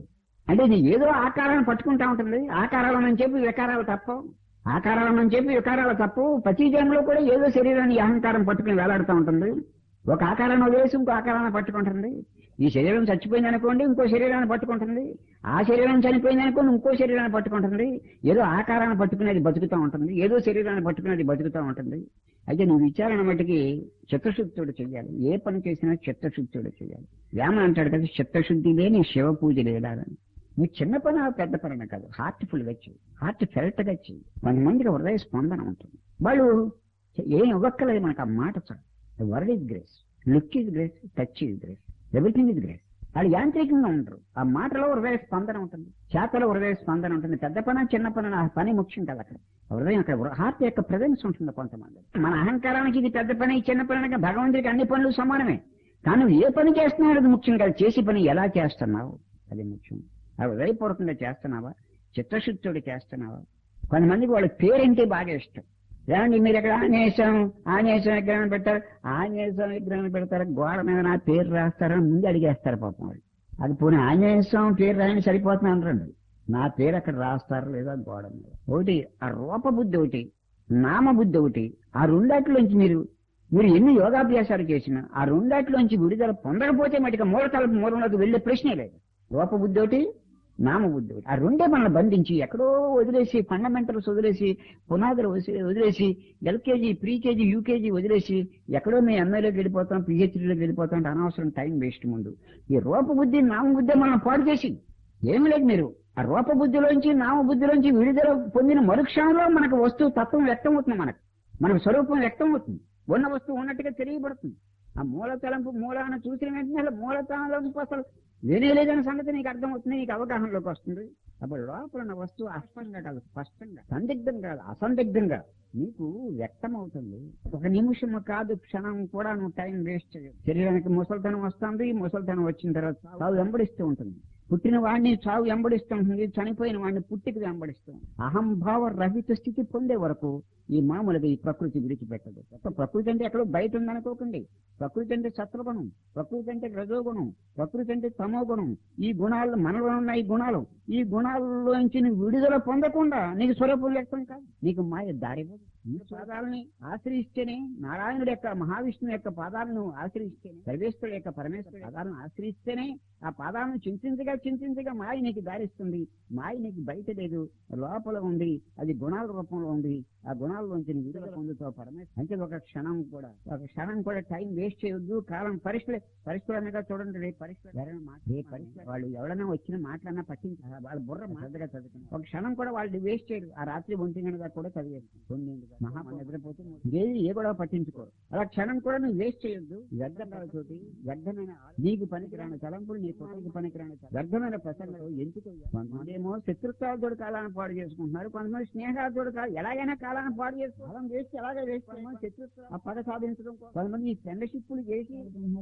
Speaker 1: అంటే నీ ఏదో ఆకారాన్ని పట్టుకుంటా ఉంటుంది ఆకారాలను చెప్పి వికారాలు తప్ప ఆకారాలను చెప్పి వికారాలు తప్పు ప్రతి జన్మలో కూడా ఏదో శరీరాన్ని ఈ అహంకారం పట్టుకుని వేలాడుతూ ఉంటుంది ఒక ఆకారాన్ని వదిలేసి ఇంకో ఆకారాన్ని పట్టుకుంటుంది ఈ శరీరం చచ్చిపోయింది అనుకోండి ఇంకో శరీరాన్ని పట్టుకుంటుంది ఆ శరీరం చనిపోయింది అనుకోండి ఇంకో శరీరాన్ని పట్టుకుంటుంది ఏదో ఆకారాన్ని పట్టుకునేది బతుకుతూ ఉంటుంది ఏదో శరీరాన్ని పట్టుకునేది బతుకుతూ ఉంటుంది అయితే నువ్వు విచారణ మటుకి చిత్తశుద్ధితోడు చెయ్యాలి ఏ పని చేసినా చిత్తశుద్ధితోడు చెయ్యాలి వేమ అంటాడు కదా చిత్తశుద్ధి లేని శివ పూజ లేడాలని నువ్వు చిన్న పని పెద్ద పని కాదు హార్ట్ఫుల్ గా చెయ్యి హార్ట్ ఫెల్ట్ గా చెయ్యి కొంతమందికి హృదయ స్పందన ఉంటుంది వాళ్ళు ఏం ఇవ్వక్కలేదు మనకు ఆ మాట చాలు word is grace look is grace touch is grace everything is grace వాళ్ళు యాంత్రికంగా ఉండరు ఆ మాటలో హృదయ స్పందన ఉంటుంది చేతలో హృదయ స్పందన ఉంటుంది పెద్ద పని చిన్న పని ఆ పని ముఖ్యం కాదు అక్కడ హృదయం అక్కడ హార్ట్ యొక్క ప్రజెన్స్ ఉంటుంది కొంతమంది మన అహంకారానికి ఇది పెద్ద పని చిన్న పని అనగా భగవంతుడికి అన్ని పనులు సమానమే కానీ నువ్వు ఏ పని చేస్తున్నావు అది ముఖ్యం కాదు చేసి పని ఎలా చేస్తున్నావు అది ముఖ్యం అది హృదయపూర్వకంగా చేస్తున్నావా చిత్తశుద్ధితోటి చేస్తున్నావా కొంతమందికి వాళ్ళ పేరంటే బాగా ఇష్టం ఏమండి మీరు ఎక్కడ ఆంజనేయం ఆంజనేయం విగ్రహం పెట్టారు ఆంజనేయం విగ్రహం పెడతారు గోడ మీద నా పేరు రాస్తారని ముందు అడిగేస్తారు పాపం వాళ్ళు అది పోనీ ఆంజనేయం పేరు రాయని సరిపోతుంది అనరండి నా పేరు అక్కడ రాస్తారు లేదా గోడ మీద ఒకటి ఆ రూపబుద్ధి ఒకటి నామబుద్ధి ఒకటి ఆ రెండాట్లోంచి మీరు మీరు ఎన్ని యోగాభ్యాసాలు చేసినా ఆ రెండాట్లోంచి విడుదల పొందకపోతే మటుకు మూలతల మూలంలోకి వెళ్లే ప్రశ్నే లేదు రూపబుద్ధి ఒకటి నామబుద్ధి ఒకటి ఆ రెండే మనల్ని బంధించి ఎక్కడో వదిలేసి ఫండమెంటల్స్ వదిలేసి పునాదులు వదిలేసి- వదిలేసి ఎల్కేజీ ప్రీకేజీ యూకేజీ వదిలేసి ఎక్కడో మేము ఎంఏలోకి వెళ్ళిపోతాం పిహెచ్డీలోకి వెళ్ళిపోతాం అంటే అనవసరం టైం వేస్ట్ ముందు ఈ రూపబుద్ధి నామబుద్ధి మనం పాడు చేసి ఏమి లేదు మీరు ఆ రూపబుద్ధిలోంచి నామబుద్ధిలోంచి విడుదల పొందిన మరుక్షణంలో మనకు వస్తువు తత్వం వ్యక్తం అవుతుంది మనకు మనకు స్వరూపం వ్యక్తం అవుతుంది ఉన్న వస్తువు ఉన్నట్టుగా తెలియబడుతుంది ఆ మూల తలంపు మూలాన్ని చూసిన వెంటనే అసలు మూల తలంపు అసలు లేనేలేదనే సంగతి నీకు అర్థమవుతుంది నీకు అవగాహనలోకి వస్తుంది అప్పుడు లోపల ఉన్న వస్తువు అస్పష్టంగా కాదు స్పష్టంగా సందిగ్ధం కాదు అసందిగ్ధంగా నీకు వ్యక్తం అవుతుంది ఒక నిమిషం కాదు క్షణం కూడా నువ్వు టైం వేస్ట్ చేయవు శరీరానికి ముసలితనం వస్తుంది ఈ ముసలితనం వచ్చిన తర్వాత చావు వెంబడిస్తూ ఉంటుంది పుట్టిన వాడిని చావు వెంబడిస్తూ ఉంటుంది చనిపోయిన వాడిని పుట్టికి వెంబడిస్తుంది అహంభావ రహిత స్థితి పొందే వరకు ఈ మామూలుగా ఈ ప్రకృతి విడిచిపెట్టదు అసలు ప్రకృతి అంటే ఎక్కడో బయట ఉందనుకోకండి ప్రకృతి అంటే సత్వగుణం ప్రకృతి అంటే రజోగుణం ప్రకృతి అంటే తమో గుణం ఈ గుణాలు మనలో ఉన్న ఈ గుణాలు ఈ గుణాల్లోంచి నువ్వు విడుదల పొందకుండా నీకు స్వరూపం వ్యక్తం కాదు నీకు మాయ దారిపోదు ఈ పాదాలని ఆశ్రయిస్తేనే నారాయణుడి యొక్క మహావిష్ణువు యొక్క పాదాలను ఆశ్రయిస్తేనే సర్వేశ్వరుడు యొక్క పరమేశ్వరుడు పాదాలను ఆశ్రయిస్తేనే ఆ పాదాలను చింతించగా చింతించగా మాయ నీకు దారిస్తుంది మాయ నీకు బయట లేదు లోపల ఉంది అది గుణాల రూపంలో ఉంది ఆ గుణాల్లోంచి నువ్వు విడుదల పొందుతావు పరమేశ్వరు అంటే ఒక క్షణం కూడా ఒక క్షణం కూడా టైం వేస్ట్ చేయొద్దు కాలం పరిస్థితులు పరిస్థితులు అనగా చూడండి రేపు పరిస్థితులు ఎవరైనా మాట ఏ పరిస్థితులు వాళ్ళు ఎవరైనా వచ్చిన మాటలన్నా పట్టించి వాళ్ళ బుర్ర మాటగా చదువుకుని ఒక క్షణం కూడా వాళ్ళు వేస్ట్ చేయరు ఆ రాత్రి ఒంటి గంటగా కూడా చదివేది తొమ్మిది మహా నిద్రపోతే ఏది ఏ కూడా పట్టించుకోరు అలా క్షణం కూడా నువ్వు వేస్ట్ చేయొద్దు వ్యర్థాలతోటి వ్యర్థమైన ఆ- నీకు పనికిరాని తలంపులు నీ కుటుంబకి పనికిరాని తలంపులు. వ్యర్థమైన ప్రసంగాలు ఎందుకు కొంతమంది ఏమో శత్రుత్వాలతో కాలాన్ని పాడు చేసుకుంటున్నారు కొంతమంది స్నేహాలతో కాదు ఎలాగైనా కాలాన్ని పాడు చేసుకుంటారు కాలం వేస్ట్ ఎలాగే వేస్ట్ కొంతమంది శత్రుత్వం ఆ పగ సాధించడం కోసం కొంతమంది ఈ ఫ్రెండ్షిప్లు చేసి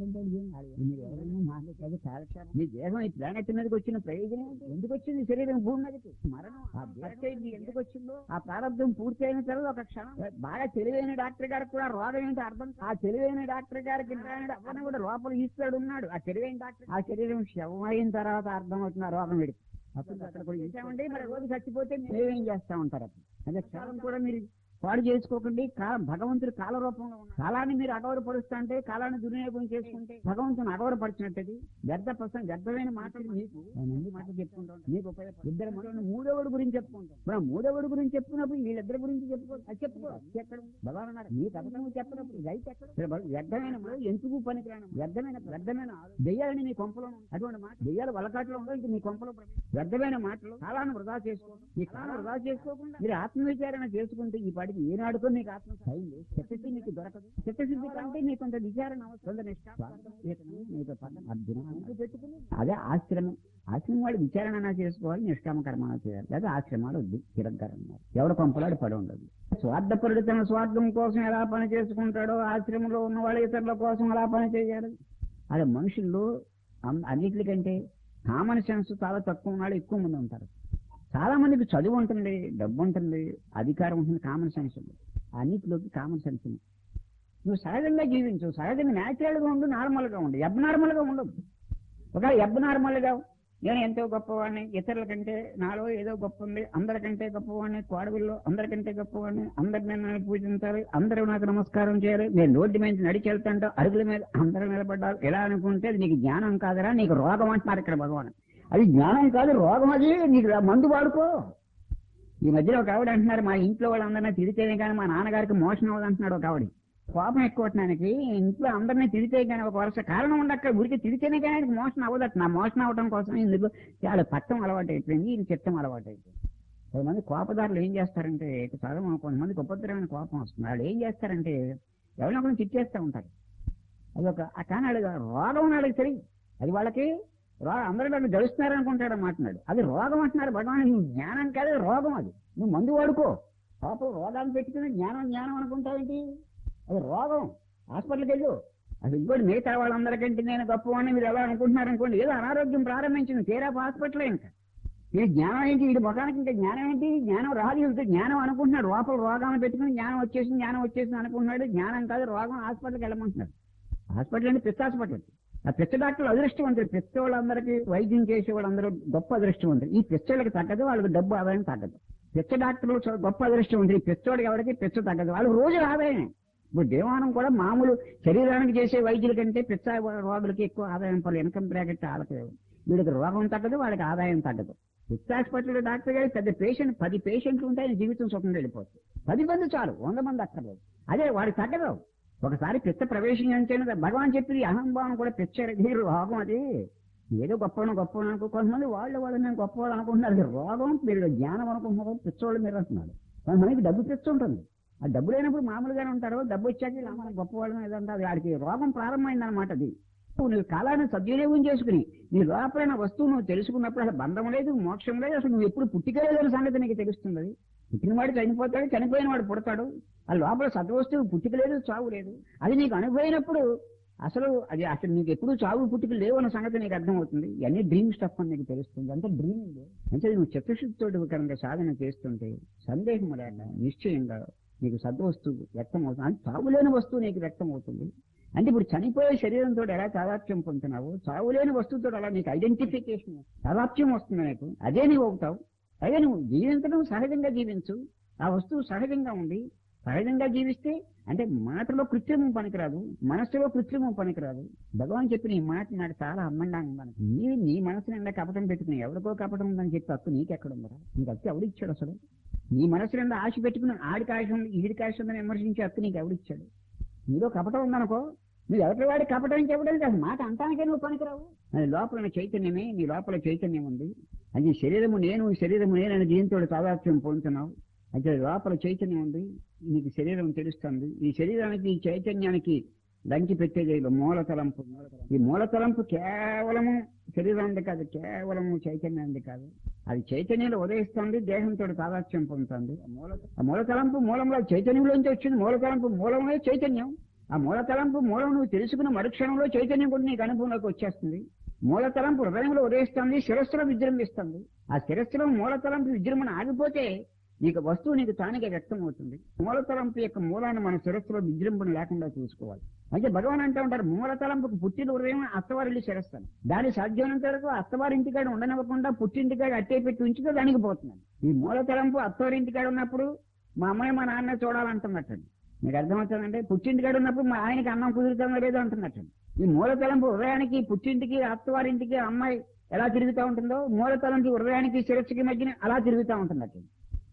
Speaker 1: మీరు ఎవరైనా మాట్లాడేది కాలక్షేపం. మీ దేహం ఈ ప్లానెట్ మీదకి వచ్చిన ప్రయోజనం ఏంటి? ఎందుకు వచ్చింది శరీరం భూమి మీదకి మరణం ఆ బ్లడ్ ఎందుకు వచ్చిందో ఆ ప్రారంభం పూర్తి అయిన తర్వాత ఒక క్షణం బాగా తెలివైన డాక్టర్ గారికి కూడా రోగం ఏంటో అర్థం కాదు. ఆ తెలివైన డాక్టర్ గారికి అవ్వని కూడా లోపల ఈశ్వరుడు ఉన్నాడు ఆ తెలివైన డాక్టర్ ఆ శరీరం శవం అయిన తర్వాత అర్థం అవుతుంది ఆ రోగం విడి అప్పుడు అక్కడ కూడా చేసామండి మరి రోజు చచ్చిపోతే మేమేం చేస్తా ఉంటారు అప్పుడు అదే క్షణం కూడా మీరు పాడు చేసుకోకండి కా- భగవంతుడు కాల రూపంలో ఉన్నాడు కాలాన్ని మీరు అగౌరవపరుస్తా అంటే కాలాన్ని దుర్వినియోగం చేసుకుంటే భగవంతుని అగౌరవపరిచినట్టది వ్యర్థ ప్రసంగం వ్యర్థమైన మాటలు మీకు మంది మాటలు చెప్పుకుంటాం మీకు ఉపయోగపడ ఇద్దరు మనలో మూడోవాడు గురించి చెప్పుకుంటాం మనం మూడోవాడు గురించి చెప్పుకున్నప్పుడు వీళ్ళిద్దరి గురించి చెప్పుకో అది చెప్పుకో అది ఎక్కడ ఉంది? భగవాన్ అన్నాడు మీకు అబద్ధం చెప్పినప్పుడు ఇది అయితే ఎక్కడ ఇక్కడ భగ- వ్యర్థమైన మాట ఎందుకు పనికిరాను వ్యర్థమైన వ్యర్థమైన ఆలో- దెయ్యాలని మీ కొంపలో ఉన్నాయి. అటువంటి మాట దెయ్యాలు వలకాట్లో ఉండవు ఇంక మీ కొంపలో ప్రవేశం. వ్యర్థమైన మాటలు కాలాన్ని వృధా చేసుకోవడం ఈ కాలాన్ని వృధా చేసుకోకుండా మీరు ఆత్మవిచారణ చేసుకుంటే ఈ పాటికి ఏనాడుకో మీకు ఆత్మ సైన్ చిత్తశుద్ధి మీకు దొరకదు చిత్తశుద్ధి కంటే మీకు కొంత విచారణ అవసరం కొంత నిష్ఠ స్వార్థం, ఈతనం, మీకు పదం, అర్జునం అందుకు పెట్టుకుని అదే ఆశ్రమం ఆశ్రమం వాడు విచారణ అయినా చేసుకోవాలి నిష్కామ కర్మ చేయాలి లేదా ఆశ్రమాలు వద్దు తిరగ్గారు ఎవడ పంపలాడు పడి ఉండదు స్వార్థపరుడు తన స్వార్థం కోసం ఎలా పని చేసుకుంటాడో ఆశ్రమంలో ఉన్న వాళ్ళ ఇతరుల కోసం ఎలా పని చేయాలి అదే మనుషుల్లో అన్- అన్నిటికంటే కామన్ సెన్స్ చాలా తక్కువ ఉన్నాడు ఎక్కువ మంది ఉంటారు చాలా మందికి చదువు ఉంటుంది డబ్బు ఉంటుంది అధికారం ఉంటుంది కామన్ సెన్స్ ఉంది అన్నిటిలోకి కామన్ సెన్స్ ఉంది నువ్వు సహజంగా జీవించు సహజంగా న్యాచురల్ గా ఉండు నార్మల్ గా ఉండు ఎబ్ నార్మల్ గా ఉండదు ఒక ఎబ్ నార్మల్ గా నేను ఎంతో గొప్పవాడిని ఇతరుల కంటే నాలో ఏదో గొప్ప ఉంది అందరికంటే గొప్పవాడిని కోడవిల్లో అందరికంటే గొప్పవాడిని అందరు నన్ను పూజించాలి అందరూ నాకు నమస్కారం చేయాలి నేను రోడ్డు మీద నడిచి వెళ్తాంటో అరుగుల మీద అందరూ నిలబడ్డారు ఎలా అనుకుంటే అది నీకు జ్ఞానం కాదురా నీకు రోగం అంటున్నారు ఇక్కడ భగవాన్ అది జ్ఞానం కాదు రోగం అది నీకు రా- మందు వాడుకో ఈ మధ్యలో ఒక ఆవిడ అంటున్నారు మా ఇంట్లో వాళ్ళందరినీ తిడితేనే కానీ మా నాన్నగారికి మోషన్ అవ్వదు అంటున్నాడు ఒక ఆవిడ కోపం ఎక్కువ ఆయనకి ఇంట్లో అందరినీ తిడితే కానీ ఒక వరుస కారణం ఉండక్క ఊరికి తిడితేనే కానీ ఆయనకి మోషన్ అవ్వదట నా మోషన్ అవ్వడం కోసం ఇందుకు చాలా పట్టం అలవాటు అయిపోయింది ఇది చిత్తం అలవాటు అయిపోయింది కొంతమంది కోపదారులు ఏం చేస్తారంటే చదువు కొంతమందికి ఉపద్రవమైన కోపం వస్తుంది వాళ్ళు ఏం చేస్తారంటే ఎవరినో ఒకరిని తిట్టేస్తూ ఉంటారు అది ఒక ఆ కానీ వాళ్ళకి రోగం వాళ్ళకి తెలియదు అది వాళ్ళకి రో- అందరూ నన్ను గడుస్తున్నారు అనుకుంటాడు మాట్లాడు అది రోగం అంటున్నారు భగవాన్ నువ్వు జ్ఞానం కాదు రోగం అది నువ్వు మందు వాడుకో పాపం రోగాన్ని పెట్టుకుని జ్ఞానం జ్ఞానం అనుకుంటావేంటి అది రోగం హాస్పిటల్కి వెళ్ళు అసలు ఇంకోటి మిగతా వాళ్ళందరికంటే నేను గొప్పవాడిని మీరు ఎలా అనుకుంటున్నారు అనుకోండి ఏదో అనారోగ్యం ప్రారంభించింది తీరా హాస్పిటల్ ఇంకా ఈ జ్ఞానం ఏంటి వీడి ముఖానికి ఇంకా జ్ఞానం ఏంటి జ్ఞానం రాదు వీడితో జ్ఞానం అనుకుంటున్నాడు లోపల రోగాన్ని పెట్టుకుని జ్ఞానం వచ్చేసింది జ్ఞానం వచ్చేసింది అనుకుంటున్నాడు జ్ఞానం కాదు రోగం హాస్పిటల్కి వెళ్ళమంటున్నాడు హాస్పిటల్ అంటే పిచ్చ హాస్పిటల్ ఆ పిచ్చ డాక్టర్లు అదృష్టవంతులు పిచ్చ వాళ్ళందరికీ వైద్యం చేసే వాళ్ళందరూ గొప్ప అదృష్టవంతులు ఈ పిచ్చోళ్ళకి తగ్గదు వాళ్ళకి డబ్బు ఆదాయం తగ్గదు పిచ్చ డాక్టర్లు చ- గొప్ప అదృష్టవంతులు ఈ పిచ్చోడికి ఎవరికి పిచ్చ తగ్గదు వాళ్ళు రోజు ఆదాయం ఇప్పుడు దేవానం కూడా మామూలు శరీరానికి చేసే వైద్యుల కంటే పిచ్చ రోగులకి ఎక్కువ ఆదాయం పలు ఇన్కమ్ బ్రాకెట్ వాళ్ళకి వీడికి రోగం తగ్గదు వాళ్ళకి ఆదాయం తగ్గదు పిచ్చ హాస్పిటల్ డాక్టర్ గారు పెద్ద పేషెంట్ పది పేషెంట్లు ఉంటే ఆయన జీవితం సుఖంగా వెళ్ళిపోతుంది పది మంది చాలు వంద మంది అక్కర్లేదు అదే వాడికి తగ్గదు ఒకసారి పిచ్చ ప్రవేశం అంటే భగవాన్ చెప్పింది అహంభావం కూడా పిచ్చ ఇది రోగం అది ఏదో గొప్పను గొప్ప అనుకో కొంతమంది వాళ్ళు వాళ్ళు నేను గొప్పవాళ్ళు అనుకుంటున్నారు అది రోగం మీరు జ్ఞానం అనుకుంటున్నారు పిచ్చోళ్ళు మీరు అంటున్నారు కొంతమందికి డబ్బు పిచ్చ ఉంటుంది ఆ డబ్బు లేనప్పుడు మామూలుగానే ఉంటారు డబ్బు వచ్చాక ఇలా మనం గొప్పవాళ్ళం ఏదంటే అది వాడికి రోగం ప్రారంభమైంది అనమాట అది నువ్వు నీ కాలాన్ని సద్వినియోగం చేసుకుని నీ లోపలైన వస్తువు నువ్వు తెలుసుకున్నప్పుడు అసలు బంధం లేదు మోక్షం లేదు అసలు నువ్వు ఎప్పుడు పుట్టికలేదని సంగతి నీకు తెలుస్తుంది అది పుట్టినవాడు చనిపోతాడు చనిపోయిన వాడు పుడతాడు ఆ లోపల సద్వస్తువు పుట్టిక లేదు చావు లేదు అది నీకు అనుభవైనప్పుడు అసలు అది అసలు నీకు ఎప్పుడు చావు పుట్టిక లేవు అన్న సంగతి నీకు అర్థమవుతుంది ఇవన్నీ డ్రీమ్ స్టఫ్ అని నీకు తెలుస్తుంది అంతా డ్రీమింగ్ అంటే నువ్వు చిత్తశుద్ధితో కనుక సాధన చేస్తుంటే సందేహం లేక నిశ్చయంగా నీకు సద్వస్తువు వ్యక్తం అవుతుంది అంటే చావు లేని వస్తువు నీకు వ్యక్తం అవుతుంది అంటే ఇప్పుడు చనిపోయే శరీరంతో ఎలా తాదాత్యం పొందుతున్నావు చావు లేని వస్తువుతో అలా నీకు ఐడెంటిఫికేషన్ తాదాత్యం వస్తుంది నీకు అదే నీవు అవుతావు అదే నువ్వు జీవించడం సహజంగా జీవించు ఆ వస్తువు సహజంగా ఉంది సహజంగా జీవిస్తే అంటే మాటలో కృత్రిమం పనికిరాదు మనస్సులో కృత్రిమం పనికిరాదు భగవాన్ చెప్పిన ఈ మాట నాకు చాలా అందంగా ఉందని నీ నీ మనసు నిండా కపటం పెట్టుకుని ఎవరికో కపటం ఉందని చెప్పి హక్కు నీకెక్కడ ఉందరా నీకు హక్కు ఎవడిచ్చాడు అసలు నీ మనసు నిండా ఆశ పెట్టుకుని ఆడికి ఆశ ఉంది ఈడికి ఆశ ఉందని విమర్శించే హక్కు నీకు ఎవడిచ్చాడు నీలో కపటం ఉందనుకో నువ్వు ఎవరి వాడి కపటానికి ఎవడానికి అసలు మాట అంటానికే నువ్వు పనికిరావు అది లోపల ఉన్న చైతన్యమే నీ లోపల చైతన్యం ఉంది అది శరీరము నేను ఈ శరీరము నేనని దీంతో తాదాత్మ్యం పొందుతున్నావు అయితే లోపల చైతన్యం ఉంది నీకు శరీరం తెలుస్తుంది ఈ శరీరానికి ఈ చైతన్యానికి దంచి పెట్టేది ఇది మూల తలంపు ఈ మూల తలంపు కేవలము శరీరానికి కాదు కేవలము చైతన్యానికి కాదు అది చైతన్యంలో ఉదయిస్తుంది దేహంతో తాదాత్మ్యం పొందుతుంది ఆ మూల ఆ మూల తలంపు మూలంలో చైతన్యంలోంచి వచ్చింది మూల తలంపు మూలమే చైతన్యం ఆ మూల తలంపు మూలం నువ్వు తెలుసుకున్న మరుక్షణంలో చైతన్యం కూడా నీకు అనుభవంలోకి వచ్చేస్తుంది మూల తలంపు హృదయంలో ఉదయిస్తుంది శిరస్సులో విజృంభిస్తుంది ఆ శిరస్సులో మూల తలంపు విజృంభణ ఆగిపోతే నీకు వస్తువు నీకు తానుగా వ్యక్తం అవుతుంది మూల తలంపు యొక్క మూలాన్ని మన శిరస్సులో విజృంభణ లేకుండా చూసుకోవాలి అయితే భగవాన్ అంటూ ఉంటారు మూల తలంపుకు పుట్టిన హృదయం అత్తవారిల్లు శిరస్సు దాని సాధ్యమైనంత వరకు అత్తవారింటికాడ ఉండనివ్వకుండా పుట్టింటికాడ అట్టే పెట్టి ఉంచితే దానికి పోతున్నాను ఈ మూల తలంపు అత్తవారింటికాడ ఉన్నప్పుడు మా అమ్మాయి మా నాన్న చూడాలంటున్నట్టండి మీకు అర్థమవుతుందంటే పుట్టింటికాడ ఉన్నప్పుడు మా ఆయనకి అన్నం కుదురుతుందో లేదో అంటున్నట్టండి ఈ మూల తలంపు హృదయానికి పుట్టింటికి అత్తవారింటికి అమ్మాయి ఎలా తిరుగుతూ ఉంటుందో మూల తలంపు హృదయానికి శిరస్సుకి మధ్యన అలా తిరుగుతూ ఉంటున్నట్టు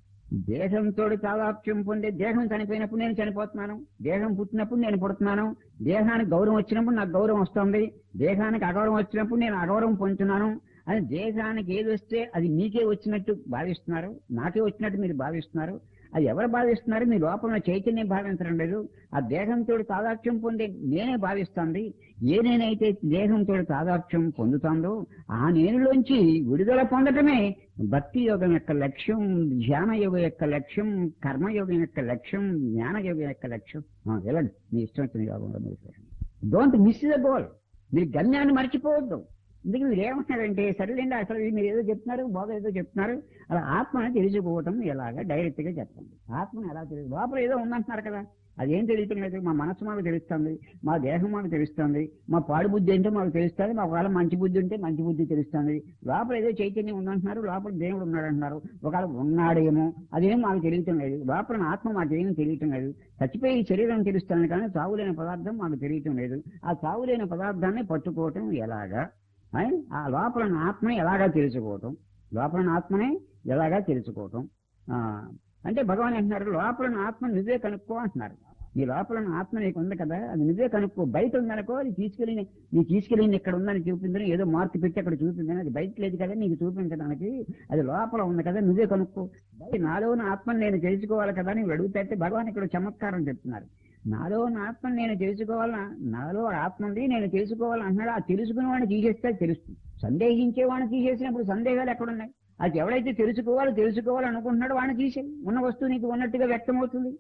Speaker 1: దేహంతో తాదాప్యం పొందే దేహం చనిపోయినప్పుడు నేను చనిపోతున్నాను దేహం పుట్టినప్పుడు నేను పుడుతున్నాను దేహానికి గౌరవం వచ్చినప్పుడు నాకు గౌరవం వస్తుంది దేహానికి అగౌరవం వచ్చినప్పుడు నేను అగౌరవం పొందుతున్నాను అని దేశానికి ఏది వస్తే అది మీకే వచ్చినట్టు భావిస్తున్నారు నాకే వచ్చినట్టు మీరు భావిస్తున్నారు అది ఎవరు భావిస్తున్నారు మీ లోపల ఉన్న చైతన్యం భావించడం లేదు ఆ దేహంతో తాదాత్యం పొందే నేనే భావిస్తుంది ఏ నేనైతే దేహంతో తాదాత్యం పొందుతుందో ఆ నేనులోంచి విడుదల పొందటమే భక్తి యోగం యొక్క లక్ష్యం ధ్యాన యోగం యొక్క లక్ష్యం కర్మయోగం యొక్క లక్ష్యం జ్ఞాన యోగం యొక్క లక్ష్యం ఆ, వెళ్ళండి మీ ఇష్టం వచ్చిన యోగంలో మీరు డోంట్ మిస్ ద గోల్ మీరు గమ్యాన్ని మర్చిపోవద్దు అందుకే మీరు ఏమంటున్నారంటే సరేలేండి అసలు మీరు ఏదో చెప్తున్నారు బాగా ఏదో చెప్తున్నారు అలా ఆత్మని తెలిసిపోవటం ఎలాగా డైరెక్ట్ గా చెప్పండి ఆత్మని ఎలా తెలియదు లోపల ఏదో ఉందంటున్నారు కదా అదేం తెలియటం లేదు మా మనసు మాకు తెలుస్తుంది మా దేహం మాకు తెలుస్తుంది మా పాడు బుద్ధి ఏంటో మాకు తెలుస్తుంది మా ఒకవేళ మంచి బుద్ధి ఉంటే మంచి బుద్ధి తెలుస్తుంది లోపల ఏదో చైతన్యం ఉందంటున్నారు లోపల దేవుడు ఉన్నాడంటున్నారు ఒకవేళ ఉన్నాడేమో అదేం మాకు తెలియటం లేదు లోపల ఆత్మ మాకేమీ తెలియటం లేదు చచ్చిపోయి ఈ శరీరం తెలుస్తుంది కానీ చావులేని పదార్థం మాకు తెలియటం లేదు ఆ చావులేని పదార్థాన్ని పట్టుకోవటం ఎలాగా ఆ? ఆ లోపల ఆత్మని ఎలాగా తెలుసుకోవటం లోపల ఆత్మని ఎలాగా తెలుసుకోవటం ఆ, అంటే భగవాన్ అంటున్నారు లోపల ఆత్మ నువ్వే కనుక్కో అంటున్నారు ఈ లోపల ఆత్మ నీకు ఉంది కదా అది నువ్వే కనుక్కో బయట ఉందనుకో అది తీసుకెళ్ళి నీ తీసుకెళ్ళి ఇక్కడ ఉందని చూపిందని ఏదో మార్పు పెట్టి అక్కడ చూపిందని అది బయట లేదు కదా నీకు చూపించడానికి అది లోపల ఉంది కదా నువ్వే కనుక్కో బయట నాలో ఉన్న ఆత్మని నేను తెలుసుకోవాలి కదా అని అడుగుతాంటే భగవాన్ ఇక్కడ చమత్కారం చెప్తున్నారు నాలో ఉన్న ఆత్మని నేను తెలుసుకోవాలన్నా నాలో ఆత్మ ఉంది నేను తెలుసుకోవాలని అంటున్నాడు ఆ తెలుసుకునే వాడిని తీసేస్తే తెలుస్తుంది సందేహించే వాడిని తీసేసినప్పుడు సందేహాలు ఎక్కడున్నాయి అది ఎవడైతే తెలుసుకోవాలో తెలుసుకోవాలనుకుంటున్నాడో వాడిని తీసేయి ఉన్న వస్తువు నీకు ఉన్నట్టుగా వ్యక్తమవుతుంది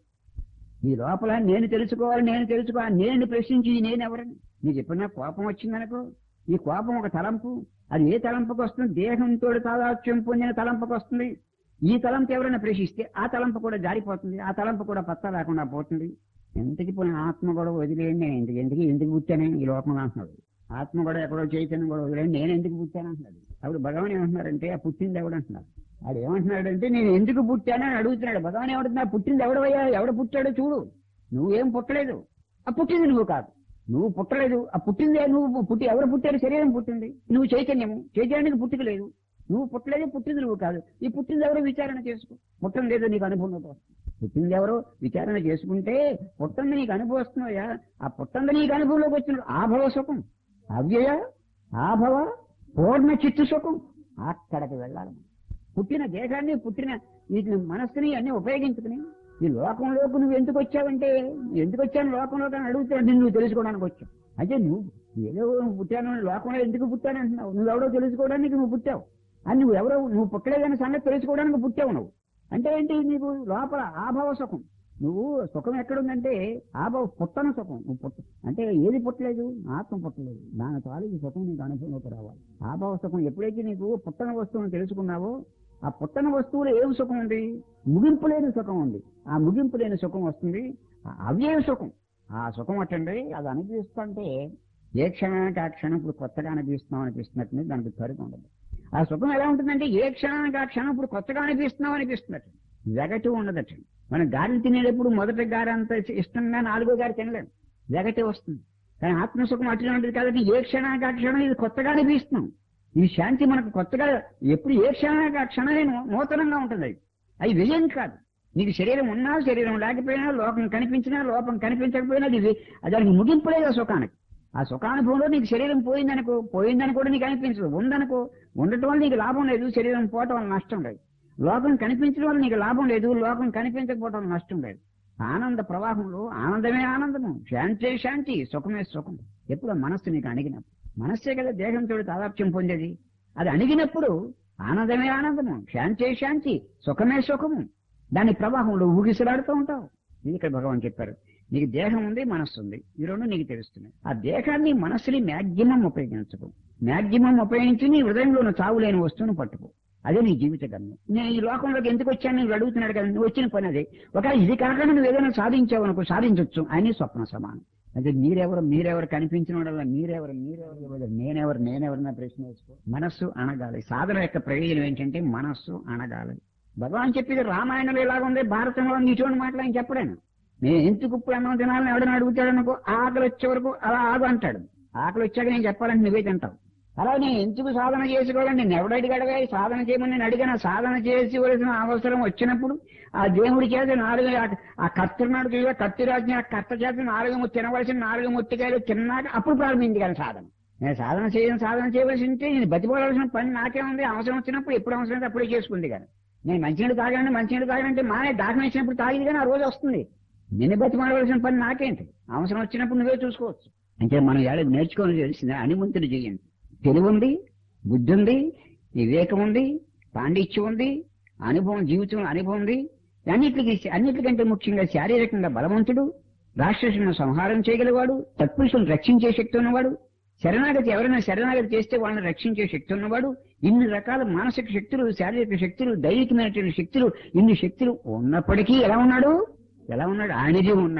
Speaker 1: ఈ లోపల నేను తెలుసుకోవాలి నేను తెలుసుకోవాలి నేను ప్రశ్నించి ఈ నేను ఎవరని నీకు ఎప్పుడన్నా కోపం వచ్చిందనుకో ఈ కోపం ఒక తలంపు అది ఏ తలంపుకు వస్తుంది దేహంతో తాదాత్యం పొందిన తలంపుకు వస్తుంది ఈ తలంపు ఎవరైనా ప్రశ్నిస్తే ఆ తలంపు కూడా జారిపోతుంది ఆ తలంపు కూడా పత్తా లేకుండా పోతుంది ఎంతకి పోయిన ఆత్మ కూడా వదిలేయండి నేను ఎందుకు ఎందుకు ఎందుకు పుట్టాను ఈ లోకంలో అంటున్నాడు ఆత్మ కూడా ఎక్కడో చైతన్యం కూడా వదిలేయండి నేను ఎందుకు పుట్టాను అంటున్నాడు అప్పుడు భగవాన్ ఏమంటున్నారంటే ఆ పుట్టింది ఎవడు అంటున్నారు వాడు ఏమంటున్నాడంటే నేను ఎందుకు పుట్టానని అడుగుతున్నాడు భగవాన్ ఏమంటున్నాడు పుట్టింది ఎవడవయ్యా ఎవడ పుట్టాడో చూడు నువ్వేం పుట్టలేదు ఆ పుట్టింది నువ్వు కాదు నువ్వు పుట్టలేదు ఆ పుట్టిందే నువ్వు పుట్టి ఎవరు పుట్టారు శరీరం పుట్టింది నువ్వు చైతన్యము చైతన్యానికి పుట్టుక లేదు నువ్వు పుట్టలేదు పుట్టింది నువ్వు కాదు ఈ పుట్టింది ఎవరో విచారణ చేసుకో పుట్టం లేదో నీకు అనుభవం పుట్టింది ఎవరో విచారణ చేసుకుంటే పుట్టింది నీకు అనుభవం వస్తున్నాయా ఆ పుట్టింది నీకు అనుభవంలోకి వచ్చిన ఆభవ సుఖం అవ్యయ ఆభవ పూర్ణ చిత్తు సుఖం అక్కడికి వెళ్ళాలి పుట్టిన దేశాన్ని పుట్టిన వీటిని మనస్సుని అన్ని ఉపయోగించుకుని ఈ లోకంలోకి నువ్వు ఎందుకు వచ్చావంటే ఎందుకు వచ్చాను లోకంలోకి అని అడుగుతావు నిన్ను నువ్వు తెలుసుకోవడానికి వచ్చావు అయితే నువ్వు ఏదో నువ్వు పుట్టాను లోకంలో ఎందుకు పుట్టాను అంటున్నావు నువ్వెవడో తెలుసుకోవడానికి నువ్వు పుట్టావు అని నువ్వు ఎవరో నువ్వు పుట్టలేదని సంగతి తెలుసుకోవడానికి పుట్టావు నువ్వు అంటే ఏంటి నీకు లోపల ఆభవ సుఖం నువ్వు సుఖం ఎక్కడుందంటే ఆభవ పుట్టన సుఖం నువ్వు పుట్ట అంటే ఏది పుట్టలేదు ఆత్మ పుట్టలేదు దాని తాలూకు సుఖం నీకు అనుభవంలోకి రావాలి ఆభవ సుఖం ఎప్పుడైతే నీకు పుట్టన వస్తువును తెలుసుకున్నావో ఆ పుట్టన వస్తువులో ఏం సుఖం ఉంది ముగింపు లేని సుఖం ఉంది ఆ ముగింపు లేని సుఖం వస్తుంది ఆ అవ్యయ సుఖం ఆ సుఖం అట్టండి అది అనిపిస్తుంటే ఏ క్షణానికి ఆ క్షణం ఇప్పుడు కొత్తగా అనిపిస్తున్నాం అనిపిస్తున్నట్టు దానికి తరుగు ఉండదు ఆ సుఖం ఎలా ఉంటుందంటే ఏ క్షణానికి ఆ క్షణం ఇప్పుడు కొత్తగా అనిపిస్తున్నాం అనిపిస్తున్నట్టు వెగటి ఉండదట మనం గారెలు తినేటప్పుడు మొదటి గారి అంత ఇష్టంగా నాలుగో గారి తినలేము వెగటి వస్తుంది కానీ ఆత్మసుఖం అటువంటిది కాబట్టి ఏ క్షణానికి ఆ క్షణం ఇది కొత్తగా అనిపిస్తున్నాం ఈ శాంతి మనకు కొత్తగా ఎప్పుడు ఏ క్షణానికి ఆ క్షణమే నూ- నూతనంగా ఉంటుంది అది అది వ్యయం కాదు నీకు శరీరం ఉన్నా శరీరం లేకపోయినా లోకం కనిపించినా లోపం కనిపించకపోయినా అది వే- అది దానికి ముగింపు లేదు ఆ సుఖానికి ఆ సుఖానుభవంలో నీకు శరీరం పోయిందనుకో పోయిందని కూడా నీకు అనిపించదు ఉందనుకో ఉండటం వల్ల నీకు లాభం లేదు శరీరం పోవటం వల్ల నష్టం లేదు లోకం కనిపించడం వల్ల నీకు లాభం లేదు లోకం కనిపించకపోవటం వల్ల నష్టం లేదు ఆనంద ప్రవాహంలో ఆనందమే ఆనందము శాంతి శాంతి సుఖమే సుఖం ఎప్పుడు ఆ మనస్సు నీకు అణిగినప్పుడు మనస్సే కదా దేహంతో తాదాప్యం పొందేది అది అణిగినప్పుడు ఆనందమే ఆనందము శాంతి శాంతి సుఖమే సుఖము దాని ప్రవాహంలో ఊగిసలాడుతూ ఉంటావు ఇది ఇక్కడ భగవాన్ చెప్పారు నీకు దేహం ఉంది మనస్సు ఉంది ఈ రెండు నీకు తెలుస్తున్నాయి ఆ దేహాన్ని మనస్సుని మ్యాక్సిమం ఉపయోగించకు మ్యాక్సిమం ఉపయోగించి నీ హృదయంలో ఉన్న చావు లేని వస్తువును పట్టుకో అదే నీ జీవిత గమ్యం నేను ఈ లోకంలోకి ఎందుకు వచ్చాను నువ్వు అడుగుతున్నాడు కదా నువ్వు వచ్చిన పని అదే ఒకవేళ ఇది కాకుండా నువ్వు ఏదైనా సాధించావు అనుకో సాధించవచ్చు అని స్వప్న సమానం అంటే మీరెవరు మీరెవరు కనిపించిన వాళ్ళ మీరెవరు మీరెవరు ఎవరు? నేనెవరు నేనెవరన్నా ప్రశ్న వేసుకో మనస్సు అనగాలి సాధన యొక్క ప్రయోజనం ఏంటంటే మనస్సు అనగాలి భగవాన్ చెప్పేది రామాయణంలో ఎలాగ ఉంది భారతంలో ఉంది ఇటువంటి మాటలు ఆయన చెప్పడాను నేను ఎందుకు ఇప్పుడు అన్నం తినాలని ఎవడని అడుగుతాడు అనుకో ఆకలి వచ్చే వరకు అలా ఆగు అంటాడు ఆకలి వచ్చాక నేను చెప్పాలని నువ్వే తింటావు అలా నేను ఎందుకు సాధన చేసుకోవాలని నేను ఎవడు అడిగాడుగా ఈ సాధన చేయమని నేను అడిగిన సాధన చేసేవలసిన అవసరం వచ్చినప్పుడు ఆ దేవుడి చేత నాలుగు ఆ- ఆ కత్తినాడు చూడ కత్తి రాజుని ఆ కత్త చేత నాలుగు ము- తినవలసిన నాలుగు ముట్టికాయలు తిన్నాక అప్పుడు ప్రారంభించగలను సాధన నేను సాధన చేయను సాధన చేయవలసి ఉంటే నేను బతిపోవాల్సిన పని నాకే ఉంది అవసరం వచ్చినప్పుడు ఎప్పుడు అవసరం అయితే అప్పుడే చేసుకుంది కానీ నేను మంచినీళ్ళు తాగాలంటే మంచినీళ్ళు తాగాలంటే మానే దాహం వేసినప్పుడు తాగింది కానీ ఆ రోజు వస్తుంది నిన్ను బతిమాడవలసిన పని నాకేంటి అవసరం వచ్చినప్పుడు నువ్వే చూసుకోవచ్చు అంటే మనం ఏడాది నేర్చుకోవాలని తెలిసింది అనిమంతుడు చేయండి తెలివి ఉంది బుద్ధి ఉంది వివేకం ఉంది పాండిత్యం ఉంది అనుభవం జీవితం అనుభవం ఉంది అన్నిటికి అన్నిటికంటే ముఖ్యంగా శారీరకంగా బలవంతుడు రాక్షసులను సంహారం చేయగలవాడు తత్పురుషులను రక్షించే శక్తి ఉన్నవాడు శరణాగతి ఎవరైనా శరణాగతి చేస్తే వాళ్ళని రక్షించే శక్తి ఉన్నవాడు ఇన్ని రకాల మానసిక శక్తులు శారీరక శక్తులు దైవికమైనటువంటి శక్తులు ఇన్ని శక్తులు ఉన్నప్పటికీ ఎలా ఉన్నాడు ఎలా ఉన్నాడు ఆయనజీ ఉన్నాడు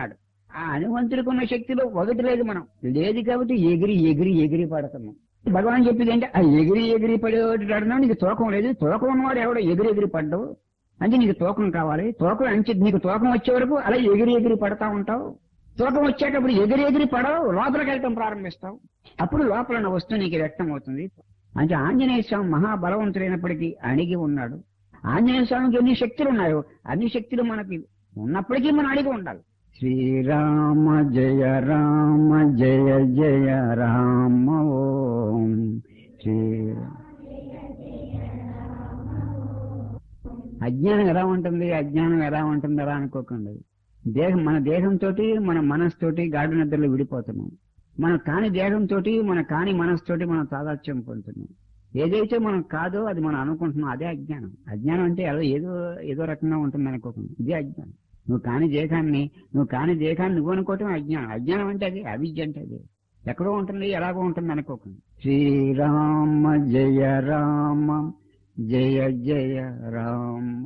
Speaker 1: ఆ హనుమంతుడికి ఉన్న శక్తిలో ఒకటి లేదు మనం లేదు కాబట్టి ఎగిరి ఎగిరి ఎగిరి పడుతున్నాం భగవాన్ చెప్పింది అంటే ఆ ఎగిరి ఎగిరి పడేవాటి అడినా నీకు తూకం లేదు తూకం ఉన్నవాడు ఎవడో ఎగిరి ఎగిరి పడ్డావు అంటే నీకు తూకం కావాలి తూకం అంచి నీకు తూకం వచ్చే వరకు అలా ఎగిరి ఎగిరి పడతా ఉంటావు తూకం వచ్చేటప్పుడు ఎగిరి ఎగిరి పడవు లోపలికి వెళ్ళటం ప్రారంభిస్తావు అప్పుడు లోపల ఉన్న వస్తువు నీకు వ్యక్తం అవుతుంది అంటే ఆంజనేయ స్వామి మహాబలవంతుడైనప్పటికీ అణిగి ఉన్నాడు ఆంజనేయ స్వామికి ఎన్ని శక్తులు ఉన్నాయో అన్ని శక్తులు మనకి ఉన్నప్పటికీ మనం అడిగి ఉండాలి శ్రీరామ జయ రామ జయ జయ రామ ఓం శ్రీ అజ్ఞానం ఎలా ఉంటుంది అజ్ఞానం ఎలా ఉంటుంది అలా అనుకోకండి దేహం మన దేహంతో మన మనస్తోటి గాఢ నిద్రలో విడిపోతున్నాం మన కాని దేహంతో మన కాని మనస్తోటి మనం తాదాత్యం పొందుతున్నాం ఏదైతే మనం కాదో అది మనం అనుకుంటున్నాం అదే అజ్ఞానం అజ్ఞానం అంటే ఏదో ఏదో ఏదో రకంగా ఉంటుంది అనుకోకుండా ఇదే అజ్ఞానం నువ్వు కాని దేహాన్ని నువ్వు కాని దేహాన్ని నువ్వు అనుకోవటం అజ్ఞానం అజ్ఞానం అంటే అది అవిద్య అంటే అది ఎక్కడో ఉంటుంది ఎలాగో ఉంటుంది అనుకోకండి శ్రీరామ జయ రామ జయ జయ రామ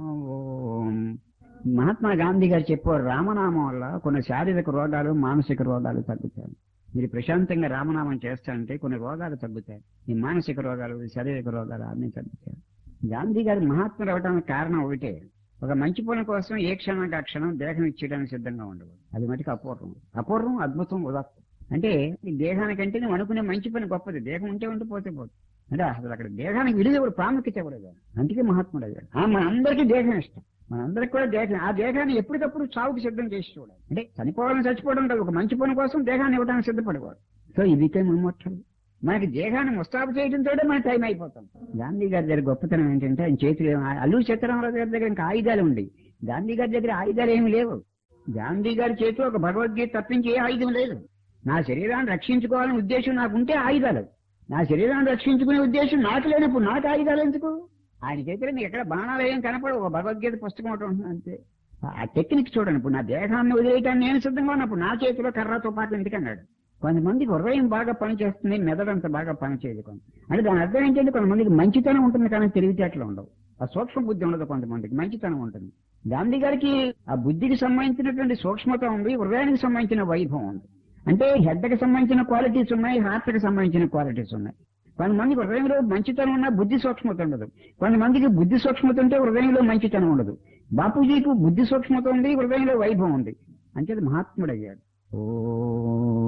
Speaker 1: ఓం మహాత్మా గాంధీ గారు చెప్పారు రామనామం వల్ల కొన్ని శారీరక రోగాలు మానసిక రోగాలు తగ్గుతాయి మీరు ప్రశాంతంగా రామనామం చేస్తారంటే కొన్ని రోగాలు తగ్గుతాయి ఈ మానసిక రోగాలు శారీరక రోగాలు అన్ని తగ్గుతాయి గాంధీ గారు మహాత్ముడు అవడానికి కారణం ఒకటే ఒక మంచి పని కోసం ఏ క్షణానికి ఆ క్షణం దేహం ఇచ్చేయడానికి సిద్ధంగా ఉండదు అది మటుకు అపూర్వం అపూర్వం అద్భుతం ఉదాత్తం అంటే ఈ దేహానికంటే నువ్వు అనుకునే మంచి పని గొప్పది దేహం ఉంటే ఉంటే పోతే పోతుంది అంటే అసలు అక్కడ దేహానికి విలువ ఎవరు ప్రాముఖ్యత ఇవ్వలేదు అందుకే మహాత్ముడు అయ్యాడు ఆ మనందరికీ దేహం ఇష్టం మనందరికి కూడా దేహం ఆ దేహాన్ని ఎప్పటికప్పుడు చావుకి సిద్ధం చేసి చూడాలి అంటే చనిపోవాలని చచ్చిపోవడం కాదు ఒక మంచి పని కోసం దేహాన్ని ఇవ్వడానికి సిద్ధపడేవాడు సో ఇది ముమ్మొట్టలు మనకి దేహాన్ని ముస్తాబు చేయడంతో మన టైం అయిపోతాం గాంధీ గారి దగ్గర గొప్పతనం ఏంటంటే ఆయన చేతిలో అల్లూరి సీతారామరాజు గారి దగ్గర ఇంకా ఆయుధాలు ఉండి గాంధీ గారి దగ్గర ఆయుధాలు ఏమి లేవు గాంధీ గారి చేతిలో ఒక భగవద్గీత తప్పించి ఏ ఆయుధం లేదు నా శరీరాన్ని రక్షించుకోవాలనే ఉద్దేశం నాకు ఉంటే ఆయుధాలు నా శరీరాన్ని రక్షించుకునే ఉద్దేశం నాకు లేనప్పుడు నాకు ఆయుధాలు ఎందుకు ఆయన చేతిలో మీకు ఎక్కడ బాణాలు ఏం కనపడవు ఒక భగవద్గీత పుస్తకం ఒకటి ఉంటుంది అంతే ఆ టెక్నిక్ చూడండి ఇప్పుడు నా దేహాన్ని వదిలేయటాన్ని నేను సిద్ధంగా ఉన్నప్పుడు నా చేతిలో కర్రతో పాటు ఎందుకన్నాడు కొంతమందికి హృదయం బాగా పనిచేస్తుంది మెదడంత బాగా పనిచేయదు కొంత అంటే దాని అర్థం ఏంటంటే కొంతమందికి మంచితనం ఉంటుంది కానీ తెలివితేటలు ఉండవు ఆ సూక్ష్మ బుద్ధి ఉండదు కొంతమందికి మంచితనం ఉంటుంది గాంధీ గారికి ఆ బుద్ధికి సంబంధించినటువంటి సూక్ష్మత ఉంది హృదయానికి సంబంధించిన వైభవం ఉంది అంటే హెడ్ కి సంబంధించిన క్వాలిటీస్ ఉన్నాయి హార్ట్ కి సంబంధించిన క్వాలిటీస్ ఉన్నాయి కొంతమందికి హృదయంలో మంచితనం ఉన్నా బుద్ధి సూక్ష్మత ఉండదు కొంతమందికి బుద్ధి సూక్ష్మత ఉంటే హృదయంలో మంచితనం ఉండదు బాపూజీకి బుద్ధి సూక్ష్మత ఉంది హృదయంలో వైభవం ఉంది అంచేది మహాత్ముడు అయ్యాడు ఓ